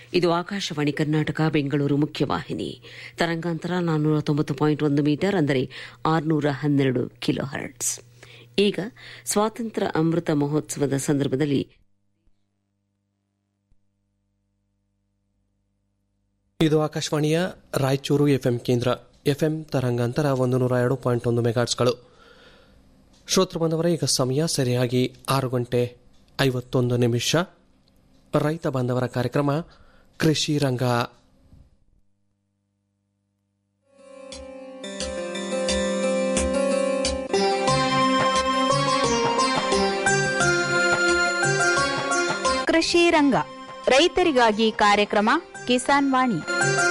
ಇದು ಆಕಾಶವಾಣಿ ಕರ್ನಾಟಕ ಬೆಂಗಳೂರು ಮುಖ್ಯವಾಹಿನಿ ತರಂಗಾಂತರ ನಾನ್ನೂರ ತೊಂಬತ್ತು ಪಾಯಿಂಟ್ ಒಂದು ಮೀಟರ್ ಅಂದರೆ ಆರುನೂರ ಹನ್ನೆರಡು ಕಿಲೋ ಹರ್ಟ್ಸ್ ಈಗ ಸ್ವಾತಂತ್ರ್ಯ ಅಮೃತ ಮಹೋತ್ಸವದ ಸಂದರ್ಭದಲ್ಲಿ ಇದು ಆಕಾಶವಾಣಿಯ ರಾಯಚೂರು ಎಫ್ಎಂ ಕೇಂದ್ರ ಎಫ್ಎಂ ತರಂಗಾಂತರ ಒಂದು ನೂರ ಎರಡು ಪಾಯಿಂಟ್ ಒಂದು ಮೆಗಾಟ್ಸ್ಗಳು ಶ್ರೋತೃ ಬಾಂಧವರೇ ಈಗ ಸಮಯ ಸರಿಯಾಗಿ ಆರು ಗಂಟೆ ಐವತ್ತೊಂದು ನಿಮಿಷ ರೈತ ಬಾಂಧವರ ಕಾರ್ಯಕ್ರಮ ಕೃಷಿ ರಂಗ ಕೃಷಿ ರಂಗ ರೈತರಿಗಾಗಿ ಕಾರ್ಯಕ್ರಮ ಕಿಸಾನ್ ವಾಣಿ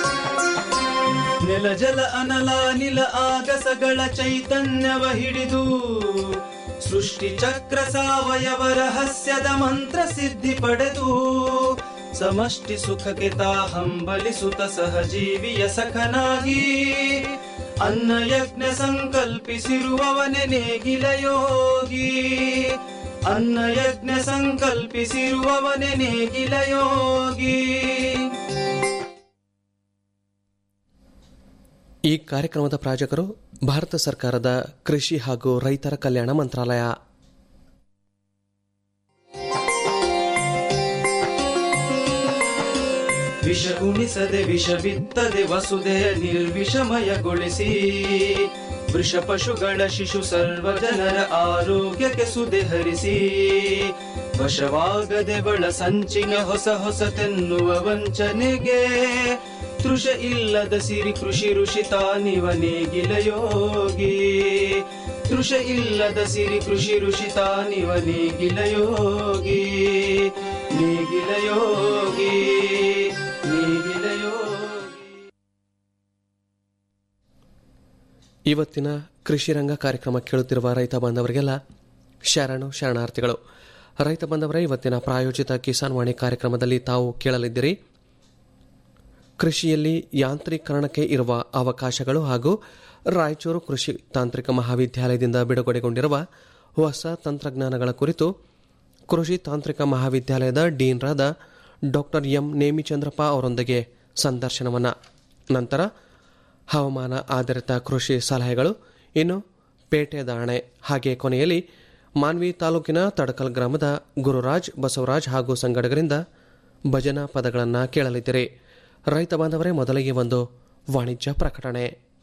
ನೆಲ ಜಲ ಅನಲ ನಿಲ ಆಗಸಗಳ ಚೈತನ್ಯವ ಹಿಡಿದು ಸೃಷ್ಟಿ ಚಕ್ರ ಸಾವಯವ ರಹಸ್ಯದ ಮಂತ್ರ ಸಿದ್ಧಿ ಪಡೆದು ಸಮಷ್ಟಿ ಸುಖಕ್ಕೆ ತಾ ಹಂಬಲಿಸುತ್ತ ಸಹಜೀವಿಯ ಸಖನಾಗಿ ಅನ್ನ ಯಜ್ಞ ಸಂಕಲ್ಪಿಸಿರುವವನೆ ನೇಗಿಲ ಯೋಗಿ ಅನ್ನ ಯಜ್ಞ ಸಂಕಲ್ಪಿಸಿರುವವನೆ ನೇಗಿಲ ಯೋಗಿ ಈ ಕಾರ್ಯಕ್ರಮದ ಪ್ರಾಯೋಜಕರು ಭಾರತ ಸರ್ಕಾರದ ಕೃಷಿ ಹಾಗೂ ರೈತರ ಕಲ್ಯಾಣ ಮಂತ್ರಾಲಯ ವಿಷ ಉಣಿಸದೆ ವಿಷ ಬಿತ್ತದೆ ವಸುದೆಯ ನಿರ್ವಿಷಮಯಗೊಳಿಸಿ ವೃಷ ಪಶುಗಳ ಶಿಶು ಸರ್ವ ಜನರ ಆರೋಗ್ಯಕ್ಕೆ ಸುದೆ ಹರಿಸಿ ವಶವಾಗದೆ ಬಳ ಸಂಚಿನ ಹೊಸ ಹೊಸತೆನ್ನುವ ವಂಚನೆಗೆ ತೃಷ ಇಲ್ಲದ ಸಿರಿ ಕೃಷಿ ಋಷಿ ತಾನಿವ ನೇಗಿಲ ಯೋಗಿ ತೃಷ ಇಲ್ಲದ ಸಿರಿ ಕೃಷಿ ಋಷಿ ತಾನಿವ ನೇಗಿಲ ಯೋಗಿ ನೇಗಿಲ ಯೋಗಿ ನೇಗಿಲ ಯೋಗಿ ಇವತ್ತಿನ ಕೃಷಿ ರಂಗ ಕಾರ್ಯಕ್ರಮ ಕೇಳುತ್ತಿರುವ ರೈತ ಬಾಂಧವರಿಗೆಲ್ಲ ಶರಣು ಶರಣಾರ್ಥಿಗಳು ರೈತ ಬಾಂಧವರೇ ಇವತ್ತಿನ ಪ್ರಾಯೋಜಿತ ಕಿಸಾನ್ ವಾಣಿ ಕಾರ್ಯಕ್ರಮದಲ್ಲಿ ತಾವು ಕೇಳಲಿದ್ದೀರಿ ಕೃಷಿಯಲ್ಲಿ ಯಾಂತ್ರೀಕರಣಕ್ಕೆ ಇರುವ ಅವಕಾಶಗಳು ಹಾಗೂ ರಾಯಚೂರು ಕೃಷಿ ತಾಂತ್ರಿಕ ಮಹಾವಿದ್ಯಾಲಯದಿಂದ ಬಿಡುಗಡೆಗೊಂಡಿರುವ ಹೊಸ ತಂತ್ರಜ್ಞಾನಗಳ ಕುರಿತು ಕೃಷಿ ತಾಂತ್ರಿಕ ಮಹಾವಿದ್ಯಾಲಯದ ಡೀನ್ರಾದ ಡಾಕ್ಟರ್ ಎಂ ನೇಮಿಚಂದ್ರಪ್ಪ ಅವರೊಂದಿಗೆ ಸಂದರ್ಶನವನ್ನು ನಂತರ ಹವಾಮಾನ ಆಧಾರಿತ ಕೃಷಿ ಸಲಹೆಗಳು ಇನ್ನು ಪೇಟೆ ದಾಣೆ ಹಾಗೆ ಕೊನೆಯಲ್ಲಿ ಮಾನ್ವಿ ತಾಲೂಕಿನ ತಡಕಲ್ ಗ್ರಾಮದ ಗುರುರಾಜ್ ಬಸವರಾಜ್ ಹಾಗೂ ಸಂಗಡಗರಿಂದ ಭಜನಾ ಪದಗಳನ್ನು ಕೇಳಲಿದ್ದೀರಿ ರೈತ ಬಾಂಧವರೇ ಮೊದಲಿಗೆ ಒಂದು ವಾಣಿಜ್ಯ ಪ್ರಕಟಣೆ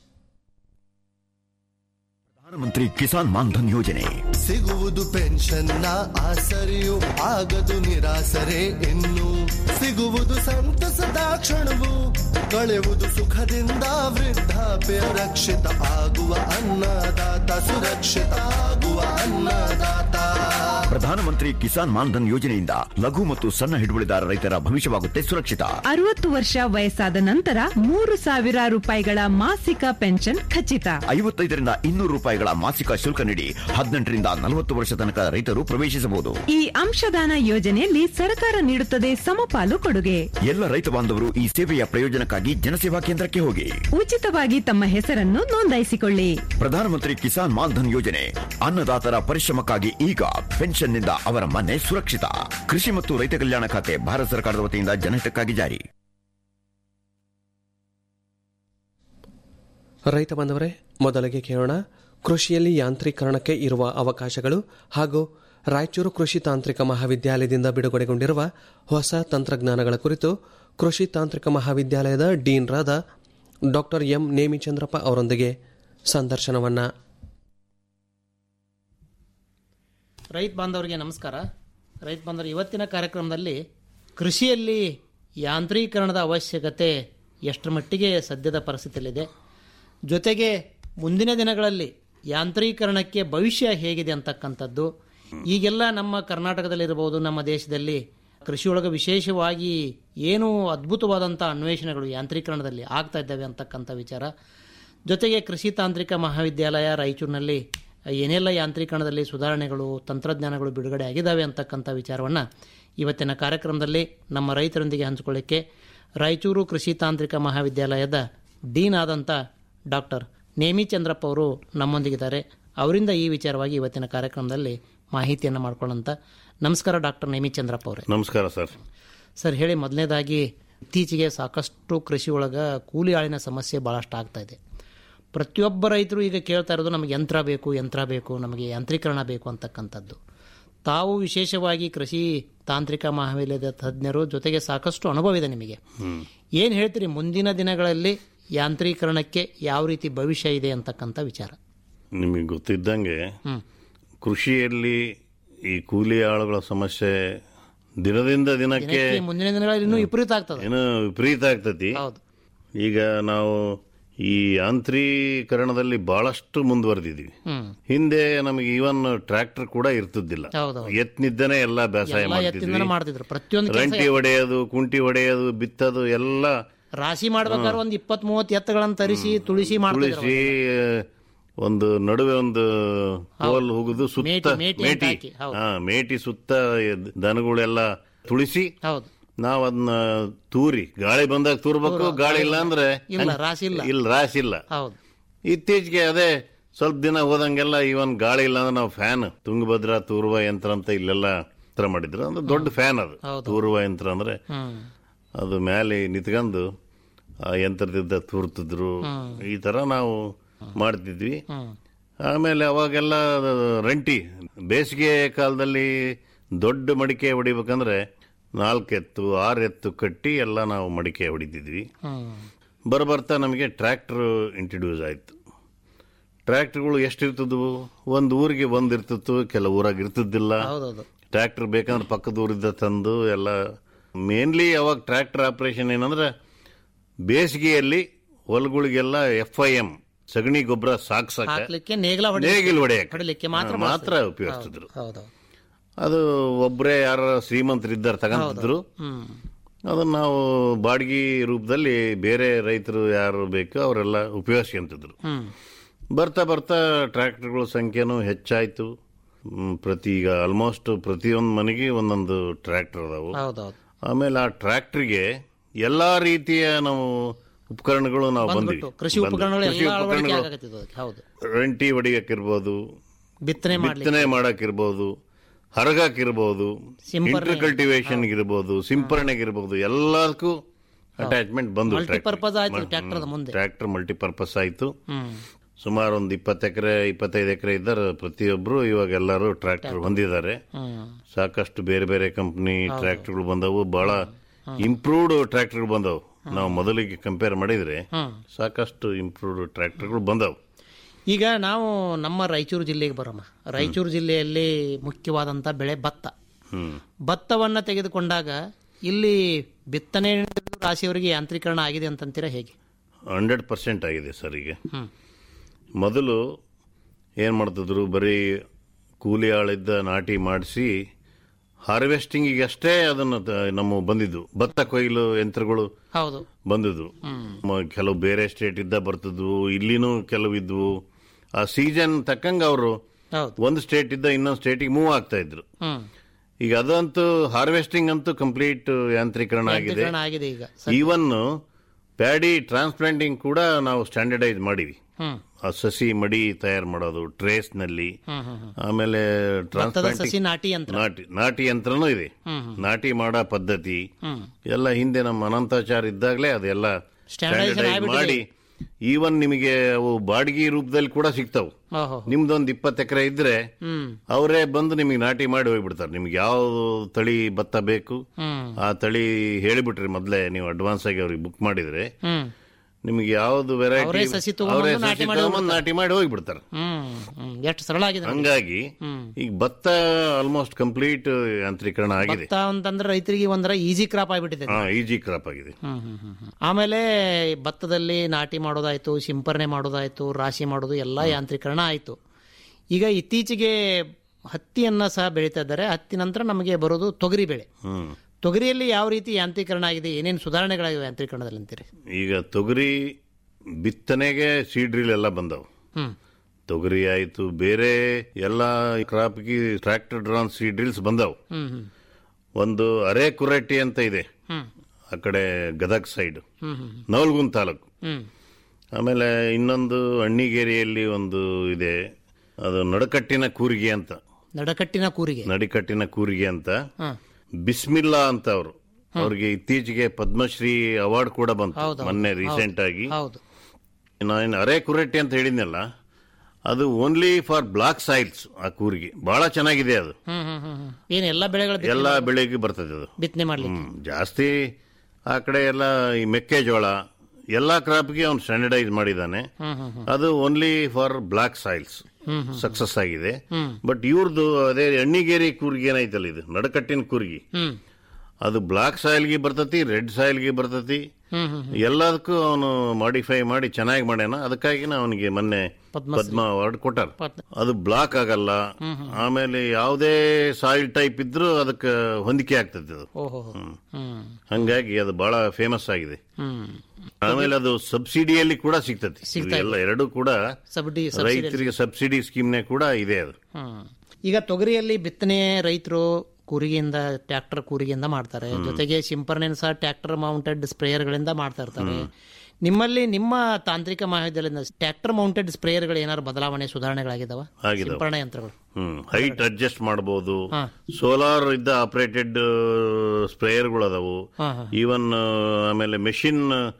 ಪ್ರಧಾನಮಂತ್ರಿ ಕಿಸಾನ್ ಮಾನ್ಧನ್ ಯೋಜನೆ ಸಿಗುವುದು ಪೆನ್ಷನ್ನ ಆಸರೆಯು ಆಗದು ನಿರಾಸರೆ ಇನ್ನು ಸಿಗುವುದು ಸಂತಸದ ಕ್ಷಣವು ಕಳೆಯುವುದು ಸುಖದಿಂದ ವೃದ್ಧಾಪ್ಯ ರಕ್ಷಿತ ಆಗುವ ಅನ್ನದಾತ ಸುರಕ್ಷಿತ ಆಗುವ ಅನ್ನದಾತ ಪ್ರಧಾನಮಂತ್ರಿ ಕಿಸಾನ್ ಮಾನ್ಧನ್ ಯೋಜನೆಯಿಂದ ಲಘು ಮತ್ತು ಸಣ್ಣ ಹಿಡುವಳಿದಾರ ರೈತರ ಭವಿಷ್ಯವಾಗುತ್ತೆ ಸುರಕ್ಷಿತ ಅರವತ್ತು ವರ್ಷ ವಯಸ್ಸಾದ ನಂತರ ಮೂರು ಸಾವಿರ ರೂಪಾಯಿಗಳ ಮಾಸಿಕ ಪೆನ್ಷನ್ ಖಚಿತ ಐವತ್ತೈದರಿಂದ ಇನ್ನೂರು ರೂಪಾಯಿಗಳ ಮಾಸಿಕ ಶುಲ್ಕ ನೀಡಿ ಹದಿನೆಂಟರಿಂದ ನಲವತ್ತು ವರ್ಷ ತನಕ ರೈತರು ಪ್ರವೇಶಿಸಬಹುದು ಈ ಅಂಶದಾನ ಯೋಜನೆಯಲ್ಲಿ ಸರ್ಕಾರ ನೀಡುತ್ತದೆ ಸಮಪಾಲು ಕೊಡುಗೆ ಎಲ್ಲ ರೈತ ಬಾಂಧವರು ಈ ಸೇವೆಯ ಪ್ರಯೋಜನಕ್ಕಾಗಿ ಜನಸೇವಾ ಕೇಂದ್ರಕ್ಕೆ ಹೋಗಿ ಉಚಿತವಾಗಿ ತಮ್ಮ ಹೆಸರನ್ನು ನೋಂದಾಯಿಸಿಕೊಳ್ಳಿ ಪ್ರಧಾನಮಂತ್ರಿ ಕಿಸಾನ್ ಮಾನ್ಧನ್ ಯೋಜನೆ ಅನ್ನದಾತರ ಪರಿಶ್ರಮಕ್ಕಾಗಿ ಈಗ ಪೆನ್ಷನ್ನಿಂದ ಅವರ ಮನೆ ಸುರಕ್ಷಿತ ಕೃಷಿ ಮತ್ತು ರೈತ ಕಲ್ಯಾಣ ಖಾತೆ ಭಾರತ ಸರ್ಕಾರದ ವತಿಯಿಂದ ಜನಹಿತಕ್ಕಾಗಿ ಜಾರಿ ರೈತ ಬಾಂಧವರೇ ಮೊದಲಿಗೆ ಕೇಳೋಣ ಕೃಷಿಯಲ್ಲಿ ಯಾಂತ್ರೀಕರಣಕ್ಕೆ ಇರುವ ಅವಕಾಶಗಳು ಹಾಗೂ ರಾಯಚೂರು ಕೃಷಿ ತಾಂತ್ರಿಕ ಮಹಾವಿದ್ಯಾಲಯದಿಂದ ಬಿಡುಗಡೆಗೊಂಡಿರುವ ಹೊಸ ತಂತ್ರಜ್ಞಾನಗಳ ಕುರಿತು ಕೃಷಿ ತಾಂತ್ರಿಕ ಮಹಾವಿದ್ಯಾಲಯದ ಡೀನ್ರಾದ ಡಾಕ್ಟರ್ ಎಂ ನೇಮಿಚಂದ್ರಪ್ಪ ಅವರೊಂದಿಗೆ ಸಂದರ್ಶನವನ್ನು ರೈತ ಬಾಂಧವರಿಗೆ ನಮಸ್ಕಾರ ರೈತ ಬಾಂಧವರು ಇವತ್ತಿನ ಕಾರ್ಯಕ್ರಮದಲ್ಲಿ ಕೃಷಿಯಲ್ಲಿ ಯಾಂತ್ರೀಕರಣದ ಅವಶ್ಯಕತೆ ಎಷ್ಟರ ಮಟ್ಟಿಗೆ ಸದ್ಯದ ಪರಿಸ್ಥಿತಿಯಲ್ಲಿದೆ ಜೊತೆಗೆ ಮುಂದಿನ ದಿನಗಳಲ್ಲಿ ಯಾಂತ್ರೀಕರಣಕ್ಕೆ ಭವಿಷ್ಯ ಹೇಗಿದೆ ಅಂತಕ್ಕಂಥದ್ದು ಈಗೆಲ್ಲ ನಮ್ಮ ಕರ್ನಾಟಕದಲ್ಲಿರ್ಬೋದು ನಮ್ಮ ದೇಶದಲ್ಲಿ ಕೃಷಿಯೊಳಗೆ ವಿಶೇಷವಾಗಿ ಏನು ಅದ್ಭುತವಾದಂಥ ಅನ್ವೇಷಣೆಗಳು ಯಾಂತ್ರೀಕರಣದಲ್ಲಿ ಆಗ್ತಾ ಇದ್ದಾವೆ ಅಂತಕ್ಕಂಥ ವಿಚಾರ ಜೊತೆಗೆ ಕೃಷಿ ತಾಂತ್ರಿಕ ಮಹಾವಿದ್ಯಾಲಯ ರಾಯಚೂರಿನಲ್ಲಿ ಏನೆಲ್ಲ ಯಾಂತ್ರೀಕರಣದಲ್ಲಿ ಸುಧಾರಣೆಗಳು ತಂತ್ರಜ್ಞಾನಗಳು ಬಿಡುಗಡೆ ಆಗಿದ್ದಾವೆ ಅಂತಕ್ಕಂಥ ವಿಚಾರವನ್ನು ಇವತ್ತಿನ ಕಾರ್ಯಕ್ರಮದಲ್ಲಿ ನಮ್ಮ ರೈತರೊಂದಿಗೆ ಹಂಚಿಕೊಳ್ಳಿಕ್ಕೆ ರಾಯಚೂರು ಕೃಷಿ ತಾಂತ್ರಿಕ ಮಹಾವಿದ್ಯಾಲಯದ ಡೀನ್ ಆದಂಥ ಡಾಕ್ಟರ್ ನೇಮಿಚಂದ್ರಪ್ಪ ಅವರು ನಮ್ಮೊಂದಿಗಿದ್ದಾರೆ ಅವರಿಂದ ಈ ವಿಚಾರವಾಗಿ ಇವತ್ತಿನ ಕಾರ್ಯಕ್ರಮದಲ್ಲಿ ಮಾಹಿತಿಯನ್ನು ಮಾಡ್ಕೊಳ್ಳೋಂಥ ನಮಸ್ಕಾರ ಡಾಕ್ಟರ್ ನೇಮಿಚಂದ್ರಪ್ಪ ಅವರೇ ನಮಸ್ಕಾರ ಸರ್ ಸರ್ ಹೇಳಿ ಮೊದಲನೇದಾಗಿ ಇತ್ತೀಚೆಗೆ ಸಾಕಷ್ಟು ಕೃಷಿ ಒಳಗೆ ಕೂಲಿ ಆಳಿನ ಸಮಸ್ಯೆ ಭಾಳಷ್ಟು ಆಗ್ತಾ ಇದೆ ಪ್ರತಿಯೊಬ್ಬ ರೈತರು ಈಗ ಕೇಳ್ತಾ ಇರೋದು ನಮಗೆ ಯಂತ್ರ ಬೇಕು ಯಂತ್ರ ಬೇಕು ನಮಗೆ ಯಾಂತ್ರೀಕರಣ ಬೇಕು ಅಂತಕ್ಕಂಥದ್ದು ತಾವು ವಿಶೇಷವಾಗಿ ಕೃಷಿ ತಾಂತ್ರಿಕ ಮಹಾವಿದ್ಯಾಲಯದ ತಜ್ಞರು ಜೊತೆಗೆ ಸಾಕಷ್ಟು ಅನುಭವ ಇದೆ ನಿಮಗೆ ಏನು ಹೇಳ್ತೀರಿ ಮುಂದಿನ ದಿನಗಳಲ್ಲಿ ಯಾಂತ್ರೀಕರಣಕ್ಕೆ ಯಾವ ರೀತಿ ಭವಿಷ್ಯ ಇದೆ ಅಂತಕ್ಕಂಥ ವಿಚಾರ ನಿಮಗೆ ಗೊತ್ತಿದ್ದಂಗೆ ಹ್ಮ್. ಕೃಷಿಯಲ್ಲಿ ಈ ಕೂಲಿ ಆಳುಗಳ ಸಮಸ್ಯೆ ದಿನದಿಂದ ದಿನಕ್ಕೆ ದಿನಕ್ಕೆ ಮುಂದಿನ ದಿನಗಳಲ್ಲಿ ಇನ್ನೂ ವಿಪರೀತ ಆಗ್ತದೆ ಏನೋ ವಿಪರೀತ ಆಗ್ತತಿ ಹೌದು ಈಗ ನಾವು ಈ ಯಾಂತ್ರೀಕರಣದಲ್ಲಿ ಬಹಳಷ್ಟು ಮುಂದುವರೆದಿದ್ದೀವಿ ಹ್ಮ್ ಹಿಂದೆ ನಮಗೆ ಇವನ್ ಟ್ರ್ಯಾಕ್ಟರ್ ಕೂಡ ಇರ್ತಿದ್ದಿಲ್ಲ ಹೌದೌದು ಎತ್ನಿದ್ದನೇ ಎಲ್ಲ ಬೇಸಾಯ ಎಲ್ಲ ಎತ್ತಿಂದನೇ ಮಾಡ್ತಿದ್ವಿ ಮಾಡ್ತಿದ್ರು ಪ್ರತಿಯೊಂದು ಕೆಲಸ ರಂಟಿ ಹೊಡೆಯೋದು ಕುಂಟಿ ಹೊಡೆಯೋದು ಬಿತ್ತೋದು ಎಲ್ಲ ರಾಶಿ ಮಾಡ್ಬೇಕಾದ್ರೆ ಒಂದು ಇಪ್ಪತ್ ಮೂವತ್ತು ಎತ್ತುಗಳನ್ನ ತರಿಸಿ ತುಳಿಸಿ ಮಾಡ್ತಿದ್ರು ತುಳಿಸಿ ಒಂದು ನಡುವೆ ಒಂದು ಕೋಲ್ ಹೋಗುದು ಸುತ್ತ ಮೇಟಿ- ಮೇಟಿ ಅಂತ ಮೇಟಿ ಹಾಕಿ, ಹೌದು. ಹಾ ಮೇಟಿ ಸುತ್ತ ದನಗಳೆಲ್ಲ ತುಳಿಸಿ ಹೌದು ನಾವ್ ಅದನ್ನ ತೂರಿ ಗಾಳಿ ಬಂದಾಗ ತೂರ್ಬೇಕು ಗಾಳಿ ಇಲ್ಲ ಅಂದ್ರೆ ಇಲ್ಲ ರಾಶಿ ಇಲ್ಲ ಇಲ್ಲ ರಾಶಿ ಇಲ್ಲ ಹೌದು ಇತ್ತೀಚೆಗೆ ಅದೇ ಸ್ವಲ್ಪ ದಿನ ಹೋದಂಗೆಲ್ಲ ಇವನ್ ಗಾಳಿ ಇಲ್ಲ ಅಂದ್ರೆ ನಾವು ಫ್ಯಾನ್ ತುಂಗಭದ್ರಾ ತೂರುವ ಯಂತ್ರ ಅಂತ ಇಲ್ಲೆಲ್ಲ ಯಂತ್ರ ಮಾಡಿದ್ರು ಅಂದ್ರೆ ದೊಡ್ಡ ಫ್ಯಾನ್ ಅದು ತೂರುವ ಯಂತ್ರ ಅಂದ್ರೆ ಹ್ಮ್ ಅದು ಮೇಲೆ ನಿಂತ್ಕೊಂಡು ಆ ಯಂತ್ರದಿಂದ ತೂರ್ತಿದ್ರು ಈ ತರ ನಾವು ಮಾಡ್ತಿದ್ವಿ ಹ್ಮ್ ಆಮೇಲೆ ಅವಾಗೆಲ್ಲ ರಂಟಿ ಬೇಸಿಗೆ ಕಾಲದಲ್ಲಿ ದೊಡ್ಡ ಮಡಿಕೆ ಹೊಡಿಬೇಕಂದ್ರೆ ನಾಲ್ಕು ಎತ್ತು ಆರು ಎತ್ತು ಕಟ್ಟಿ ಎಲ್ಲ ನಾವು ಮಡಿಕೆ ಹೊಡಿತಿದ್ವಿ ಹ್ಮ್ ಬರಬರ್ತಾ ನಮಗೆ ಟ್ರ್ಯಾಕ್ಟರ್ ಇಂಟ್ರಡ್ಯೂಸ್ ಆಯಿತು ಟ್ರ್ಯಾಕ್ಟರ್ಗಳು ಎಷ್ಟಿರ್ತದ್ವು ಒಂದು ಊರಿಗೆ ಒಂದು ಇರ್ತಿತ್ತು ಕೆಲ ಊರಾಗ ಇರ್ತಿದ್ದಿಲ್ಲ ಹೌದೌದು ಟ್ರ್ಯಾಕ್ಟರ್ ಬೇಕಂದ್ರೆ ಪಕ್ಕದ ಊರಿದ್ದ ತಂದು ಎಲ್ಲ ಮೇನ್ಲಿ ಅವಾಗ ಟ್ರ್ಯಾಕ್ಟರ್ ಆಪರೇಷನ್ ಏನಂದ್ರೆ ಬೇಸಿಗೆಯಲ್ಲಿ ಹೊಲಗಳಿಗೆಲ್ಲ ಎಫ್ ಐ ಎಂ ಸಗಣಿ ಗೊಬ್ಬರ ಸಾಕ್ಸಕ್ಕೆ ಹಾಕ್ಲಿಕ್ಕೆ ನೇಗಿಲ ಹೊಡಿ ನೇಗಿಲ್ ಹೊಡೆಯಕ್ಕೆ ಹೊಡಿಲಿಕ್ಕೆ ಮಾತ್ರ ಹಾ, ಮಾತ್ರ ಉಪಯೋಗಿಸ್ತಿದ್ರು ಹೌದು ಅದು ಒಬ್ಬರೇ ಯಾರ ಶ್ರೀಮಂತರಿದ್ದಾರೆ ತಗೊಂತಿದ್ರು ಹ್ಮ್ ಅದನ್ನ ನಾವು ಬಾಡಿಗೆ ರೂಪದಲ್ಲಿ ಬೇರೆ ರೈತರು ಯಾರು ಬೇಕು ಅವರೆಲ್ಲ ಉಪಯೋಗಿಸ್ಕೊಂತಿದ್ರು ಹ್ಮ್ ಬರ್ತಾ ಬರ್ತಾ ಟ್ರ್ಯಾಕ್ಟರ್ಗಳ ಸಂಖ್ಯೆನೂ ಹೆಚ್ಚಾಯ್ತು ಹ್ಮ್, ಪ್ರತಿ ಈಗ ಆಲ್ಮೋಸ್ಟ್ ಪ್ರತಿಯೊಂದು ಮನೆಗೆ ಒಂದೊಂದು ಟ್ರ್ಯಾಕ್ಟರ್ ಅದಾವು ಹೌದೌದು ಆಮೇಲೆ ಆ ಟ್ರ್ಯಾಕ್ಟರ್ಗೆ ಎಲ್ಲಾ ರೀತಿಯ ನಾವು ಉಪಕರಣಗಳು ನಾವು ಬಂದ್ವಿ ಬಂದ್ಬಿಟ್ಟು ಕೃಷಿ ಬಂದ್ವಿ. ಉಪಕರಣಗಳು ಕೃಷಿ ಎಲ್ಲ ಅಳವಡಿಕೆ ಉಪಕರಣಗಳು ಆಗತ್ತಿದ್ದು ಅದಕ್ಕೆ ಹೌದು ರಂಟಿ ಹೊಡಿಯಕ್ಕಿರ್ಬೋದು ಬಿತ್ತನೆ ಮಾಡ್ಲಿಕ್ಕೆ ಬಿತ್ತನೆ ಮಾಡಕ್ಕಿರ್ಬೋದು ಹರಗಾಕಿರ್ಬೋದು ಸಿಂಪರಣೆ. ಇಂಟರ್ ಕಲ್ಟಿವೇಶನ್ ಇರ್ಬೋದು ಸಿಂಪರಣೆಗಿರ್ಬೋದು ಎಲ್ಲದಕ್ಕೂ ಅಟ್ಯಾಚ್ಮೆಂಟ್ ಬಂದು ಮಲ್ಟಿಪರ್ಪಸ್ ಆಯ್ತು ಟ್ರ್ಯಾಕ್ಟರ್ ಮುಂದೆ ಟ್ರ್ಯಾಕ್ಟರ್ ಮಲ್ಟಿಪರ್ಪಸ್ ಆಯ್ತು ಹ್ಮ್ ಸುಮಾರು ಒಂದು ಇಪ್ಪತ್ತು ಎಕರೆ ಇಪ್ಪತ್ತೈದು ಎಕರೆ ಇದ್ದಾರೆ ಪ್ರತಿಯೊಬ್ಬರು ಇವಾಗ ಎಲ್ಲರೂ ಟ್ರ್ಯಾಕ್ಟರ್ ಹೊಂದಿದ್ದಾರೆ ಹ್ಮ್ ಸಾಕಷ್ಟು ಬೇರೆ ಬೇರೆ ಕಂಪನಿ ಟ್ರ್ಯಾಕ್ಟರ್ಗಳು ಬಂದವು ಬಹಳ ಇಂಪ್ರೂವ್ಡ್ ಟ್ರ್ಯಾಕ್ಟರ್ಗಳು ಬಂದವು ನಾವು ಮೊದಲಿಗೆ ಕಂಪೇರ್ ಮಾಡಿದ್ರೆ ಹ್ಮ್ ಸಾಕಷ್ಟು ಇಂಪ್ರೂವ್ಡ್ ಟ್ರ್ಯಾಕ್ಟರ್ಗಳು ಬಂದವು ಈಗ ನಾವು ನಮ್ಮ ರಾಯಚೂರು ಜಿಲ್ಲೆಗೆ ಬರೋಣ ರಾಯಚೂರು ಜಿಲ್ಲೆಯಲ್ಲಿ ಮುಖ್ಯವಾದಂಥ ಬೆಳೆ ಭತ್ತ ಹ್ಮ್ ಭತ್ತವನ್ನು ತೆಗೆದುಕೊಂಡಾಗ ಇಲ್ಲಿ ಬಿತ್ತನೆ ರಾಶಿಯವರಿಗೆ ಯಾಂತ್ರೀಕರಣ ಆಗಿದೆ ಅಂತಂತೀರಾ ಹೇಗೆ ಹಂಡ್ರೆಡ್ ಪರ್ಸೆಂಟ್ ಆಗಿದೆ ಸರ್ ಈಗ ಹ್ಮ್. ಮೊದಲು ಏನು ಮಾಡ್ತಿದ್ರು ಬರೀ ಕೂಲಿ ಆಳಿದ್ದ ನಾಟಿ ಮಾಡಿಸಿ ಹಾರ್ವೆಸ್ಟಿಂಗಿಗೆ ಅಷ್ಟೇ ಅದನ್ನು ತ- ನಮ್ಮ ಬಂದಿದ್ದು ಭತ್ತ ಕೊಯ್ಲು ಯಂತ್ರಗಳು ಹೌದು ಬಂದಿದ್ವು ಮ- ಕೆಲವು ಬೇರೆ ಸ್ಟೇಟ್ ಇದ್ದ ಬರ್ತಿದ್ವು ಇಲ್ಲಿನೂ ಕೆಲವು ಇದ್ವು ಆ ಸೀಸನ್ ತಕ್ಕಂಗೆ ಅವರು ಹೌದು ಒಂದು ಸ್ಟೇಟ್ ಇದ್ದ ಇನ್ನೊಂದು ಸ್ಟೇಟಿಗೆ ಮೂವ್ ಆಗ್ತಾ ಇದ್ರು ಹ್ಮ್ ಈಗ ಅದಂತೂ ಹಾರ್ವೆಸ್ಟಿಂಗ್ ಅಂತೂ ಕಂಪ್ಲೀಟ್ ಯಾಂತ್ರೀಕರಣ ಆಗಿದೆ ಯಾಂತ್ರೀಕರಣ ಆಗಿದೆ ಈಗ ಈವನ್ ಪ್ಯಾಡಿ ಟ್ರಾನ್ಸ್ಪ್ಲಾಂಟಿಂಗ್ ಕೂಡ ನಾವು ಸ್ಟ್ಯಾಂಡರ್ಡೈಸ್ ಮಾಡಿವಿ ಹ್ಮ್ ಆ ಸಸಿ ಮಡಿ ತಯಾರು ಮಾಡೋದು ಟ್ರೇಸ್ ನಲ್ಲಿ ಹ್ಮ್ ಹ್ಮ್ ಹ್ಮ್ ಆಮೇಲೆ ಭತ್ತದ ಟ್ರಾನ್ಸ್ಪ್ಲಾಂಟಿಂಗ್ ಸಸಿ ನಾಟಿ ಯಂತ್ರ ನಾಟಿ ನಾಟಿ ಯಂತ್ರನೂ ಇದೆ ಹ್ಮ್ ನಾಟಿ ಮಾಡೋ ಪದ್ಧತಿ ಹ್ಮ್ ಎಲ್ಲ ಹಿಂದೆ ನಮ್ಮ ಅನಂತಾಚಾರ ಇದ್ದಾಗಲೇ ಅದೆಲ್ಲ Standardization ಸ್ಟ್ಯಾಂಡರ್ಡೈಸ್ ಆಗ್ಬಿಟ್ಟಿದೆ. ಮಾಡಿ ಈವನ್ ನಿಮಗೆ ಅವು ಬಾಡಿಗೆ ರೂಪದಲ್ಲಿ ಕೂಡ ಸಿಗ್ತಾವು ಓಹೋ ನಿಮ್ದೊಂದು ಇಪ್ಪತ್ತು ಎಕರೆ ಇದ್ರೆ ಹ್ಮ್ ಅವರೇ ಬಂದು ನಿಮಗೆ ನಾಟಿ ಮಾಡಿ ಹೋಗ್ಬಿಡ್ತಾರೆ ನಿಮ್ಗೆ ಯಾವ ತಳಿ ಭತ್ತ ಬೇಕು ಹ್ಮ್ ಆ ತಳಿ ಹೇಳಿಬಿಟ್ರಿ ಮೊದಲೇ ನೀವು ಅಡ್ವಾನ್ಸ್ ಆಗಿ ಅವ್ರಿಗೆ ಬುಕ್ ಮಾಡಿದ್ರೆ ಹ್ಮ್ ನಿಮ್ಗೆ ಯಾವ್ದು ಅವರೇ ವೆರೈಟಿ ಸಸಿ ತಗೊಂಡ್ಬಂದು ನಾಟಿ ಮಾಡಿ ನಾಟಿ ಮಾಡಿ ಹೋಗ್ಬಿಡ್ತಾರೆ ಹ್ಮ್ ಹ್ಮ್ ಎಷ್ಟು ಸರಳ ಆಗಿದೆ ನೋಡಿ. ಹಂಗಾಗಿ ಹ್ಮ್. ಈಗ ಭತ್ತ ಆಲ್ಮೋಸ್ಟ್ ಕಂಪ್ಲೀಟ್ ಯಾಂತ್ರೀಕರಣ ಆಗಿದೆ ಭತ್ತ ಅಂತಂದ್ರೆ ರೈತರಿಗೆ ಒಂಥರ ಈಸಿ ಕ್ರಾಪ್ ಆಗಿಬಿಟ್ಟಿದೆ ಹಾ ಈಜಿ ಕ್ರಾಪ್ ಆಗಿದೆ ಹ್ಮ್ ಹ್ಮ್ ಹ್ಮ್ ಹ್ಮ್. ಆಮೇಲೆ ಭತ್ತದಲ್ಲಿ ನಾಟಿ ಮಾಡೋದಾಯ್ತು ಸಿಂಪರಣೆ ಮಾಡೋದಾಯ್ತು ರಾಶಿ ಮಾಡೋದು ಎಲ್ಲ ಯಾಂತ್ರೀಕರಣ ಆಯ್ತು ಈಗ ಇತ್ತೀಚೆಗೆ ಹತ್ತಿಯನ್ನ ಸಹ ಬೆಳೀತಾ ಇದ್ದಾರೆ ಹತ್ತಿ ನಂತರ ನಮಗೆ ಬರೋದು ತೊಗರಿ ಬೆಳೆ ಹ್ಮ್ ತೊಗರಿಯಲ್ಲಿ ಯಾವ ರೀತಿ ಯಾಂತ್ರೀಕರಣ ಆಗಿದೆ ಏನೇನು ಸುಧಾರಣೆಗಳಾಗಿವೆ ಯಾಂತ್ರೀಕರಣದಲ್ಲಿ ಅಂತೀರಿ ಈಗ ತೊಗರಿ ಬಿತ್ತನೆಗೆ ಸೀಡ್ರಿಲ್ ಎಲ್ಲ ಬಂದವು ಹ್ಮ್ ತೊಗರಿ ಆಯ್ತು ಬೇರೆ ಎಲ್ಲ ಕ್ರಾಪ್ಗೆ ಟ್ರ್ಯಾಕ್ಟರ್ ಡ್ರಾನ್ ಸೀಡ್ರಿಲ್ಸ್ ಬಂದವು ಹ್ಮ್ ಹ್ಮ್ ಒಂದು ಅರೆ ಕುರಟ್ಟಿ ಅಂತ ಇದೆ ಹ್ಮ್ ಆ ಕಡೆ ಗದಗ್ ಸೈಡ್ ಹ್ಮ್ ಹ್ಮ್ ನವಲ್ಗುಂದ್ ತಾಲೂಕು ಹ್ಮ್ ಆಮೇಲೆ ಇನ್ನೊಂದು ಅಣ್ಣಿಗೇರಿಯಲ್ಲಿ ಒಂದು ಇದೆ ಅದು ನಡಕಟ್ಟಿನ ಕೂರಿಗೆ ಅಂತ ನಡಕಟ್ಟಿನ ಕೂರಿಗೆ ನಡಿಕಟ್ಟಿನ ಕೂರಿಗೆ ಅಂತ ಹ ಬಿಸ್ಮಿಲ್ಲಾ ಅಂತ ಅವರು ಅವ್ರಿಗೆ ಇತ್ತೀಚೆಗೆ ಪದ್ಮಶ್ರೀ ಅವಾರ್ಡ್ ಕೂಡ ಬಂತು ಹೌದು, ಹೌದು, ಮೊನ್ನೆ ಹೌದು. ರೀಸೆಂಟ್ ಆಗಿ ಹೌದು ನಾನು ಅರೆ ಕುರೆಟ್ಟಿ ಅಂತ ಹೇಳಿದ್ನಲ್ಲ ಅದು ಓನ್ಲಿ ಫಾರ್ ಬ್ಲಾಕ್ ಸಾಯಿಲ್ಸ್ ಆ ಕೂರಿಗೆ ಬಹಳ ಚೆನ್ನಾಗಿದೆ ಅದು ಹ್ಮ್ ಹ್ಮ್ ಹ್ಮ್ ಹ್ಮ್. ಏನ್ ಎಲ್ಲಾ ಬೆಳೆಗಳ ಬಿತ್ತನೆ ಎಲ್ಲ ಬೆಳೆಗೆ ಬರ್ತದೆ ಅದು ಬಿತ್ತನೆ ಮಾಡ್ಲಿಕ್ಕೆ ಹ್ಮ್. ಜಾಸ್ತಿ ಆ ಕಡೆ ಎಲ್ಲ ಈ ಮೆಕ್ಕೆಜೋಳ ಎಲ್ಲಾ ಕ್ರಾಪ್ಗೆ ಅವ್ನು ಸ್ಟ್ಯಾಂಡರ್ಡೈಸ್ ಮಾಡಿದ್ದಾನೆ ಹ್ಮ್ ಹ್ಮ್ ಹ್ಮ್. ಅದು ಓನ್ಲಿ ಫಾರ್ ಬ್ಲಾಕ್ ಸಾಯಿಲ್ಸ್ ಹ್ಮ್ ಹ್ಮ್. ಸಕ್ಸಸ್ ಆಗಿದೆ ಹ್ಮ್. ಬಟ್ ಇವ್ರದ್ದು ಅದೇ ಎಣ್ಣಿಗೇರಿ ಕೂರ್ಗಿ ಏನೈತಲ್ಲ ಇದು ನಡಕಟ್ಟಿನ ಕೂರ್ಗಿ ಹ್ಮ್ ಅದು ಬ್ಲಾಕ್ ಸಾಯಿಲ್ಗೆ ಬರ್ತತಿ ರೆಡ್ ಸಾಯಿಲ್ಗೆ ಬರ್ತತಿ ಹ್ಮ್ ಹ್ಮ್ ಎಲ್ಲದಕ್ಕೂ ಅವನು ಮಾಡಿಫೈ ಮಾಡಿ ಚೆನ್ನಾಗಿ ಮಾಡ್ಯಾನ ಅದಕ್ಕಾಗಿನ ಅವನಿಗೆ ಮೊನ್ನೆ ಪದ್ಮ ಅವಾರ್ಡ್ ಕೊಟ್ಟಾರ ಅದು ಬ್ಲಾಕ್ ಆಗಲ್ಲ ಆಮೇಲೆ ಯಾವುದೇ ಸಾಯಿಲ್ ಟೈಪ್ ಇದ್ರೂ ಅದಕ್ಕೆ ಹೊಂದಿಕೆ ಆಗ್ತದೆ ಅದು ಓಹೋ ಹ್ಮ್ ಹಂಗಾಗಿ ಅದು ಬಹಳ ಫೇಮಸ್ ಆಗಿದೆ ಹ್ಮ್ ಆಮೇಲೆ ಅದು ಸಬ್ಸಿಡಿಯಲ್ಲಿ ಕೂಡ ಸಿಗ್ತತಿ ಸಿಗ್ತಾ ಎಲ್ಲ ಎರಡು ಕೂಡ ಸಬ್ಸಿಡಿ ಸಬ್ಸಿಡಿ ರೈತರಿಗೆ ಸಬ್ಸಿಡಿ ಸ್ಕೀಮ್ನೇ ಕೂಡ ಇದೆ ಅದು ಹ್ಮ್. ಈಗ ತೊಗರಿಯಲ್ಲಿ ಬಿತ್ತನೆ ರೈತರು ಕೂರಿಗೆಯಿಂದ ಟ್ರ್ಯಾಕ್ಟರ್ ಕೂರಿಗೆಯಿಂದ ಮಾಡ್ತಾರೆ ಜೊತೆಗೆ ಸಿಂಪರಣೆ ಸಹ ಟ್ರ್ಯಾಕ್ಟರ್ ಮೌಂಟೆಡ್ ಸ್ಪ್ರೇಯರ್ಗಳಿಂದ ಮಾಡ್ತಾ ಇರ್ತಾರೆ ನಿಮ್ಮಲ್ಲಿ ನಿಮ್ಮ ತಾಂತ್ರಿಕ ಮಹಾವಿದ್ಯಾಲಯದಿಂದ ಟ್ರ್ಯಾಕ್ಟರ್ ಮೌಂಟೆಡ್ ಸ್ಪ್ರೇಯರ್ಗಳು ಏನಾದ್ರು ಬದಲಾವಣೆ ಸುಧಾರಣೆಗಳಾಗಿದಾವ ಆಗಿದಾವ. ಸಿಂಪರಣೆ ಯಂತ್ರಗಳು ಹ್ಮ್ ಹೈಟ್ ಅಡ್ಜಸ್ಟ್ ಮಾಡಬಹುದು ಹಾ. ಸೋಲಾರ್ ಇದ್ದ ಆಪರೇಟೆಡ್ ಸ್ಪ್ರೇಯರ್ಗಳು ಅದಾವು ಹಾ, ಹಾ. ಈವನ್ ಆಮೇಲೆ ಮೆಷಿನ್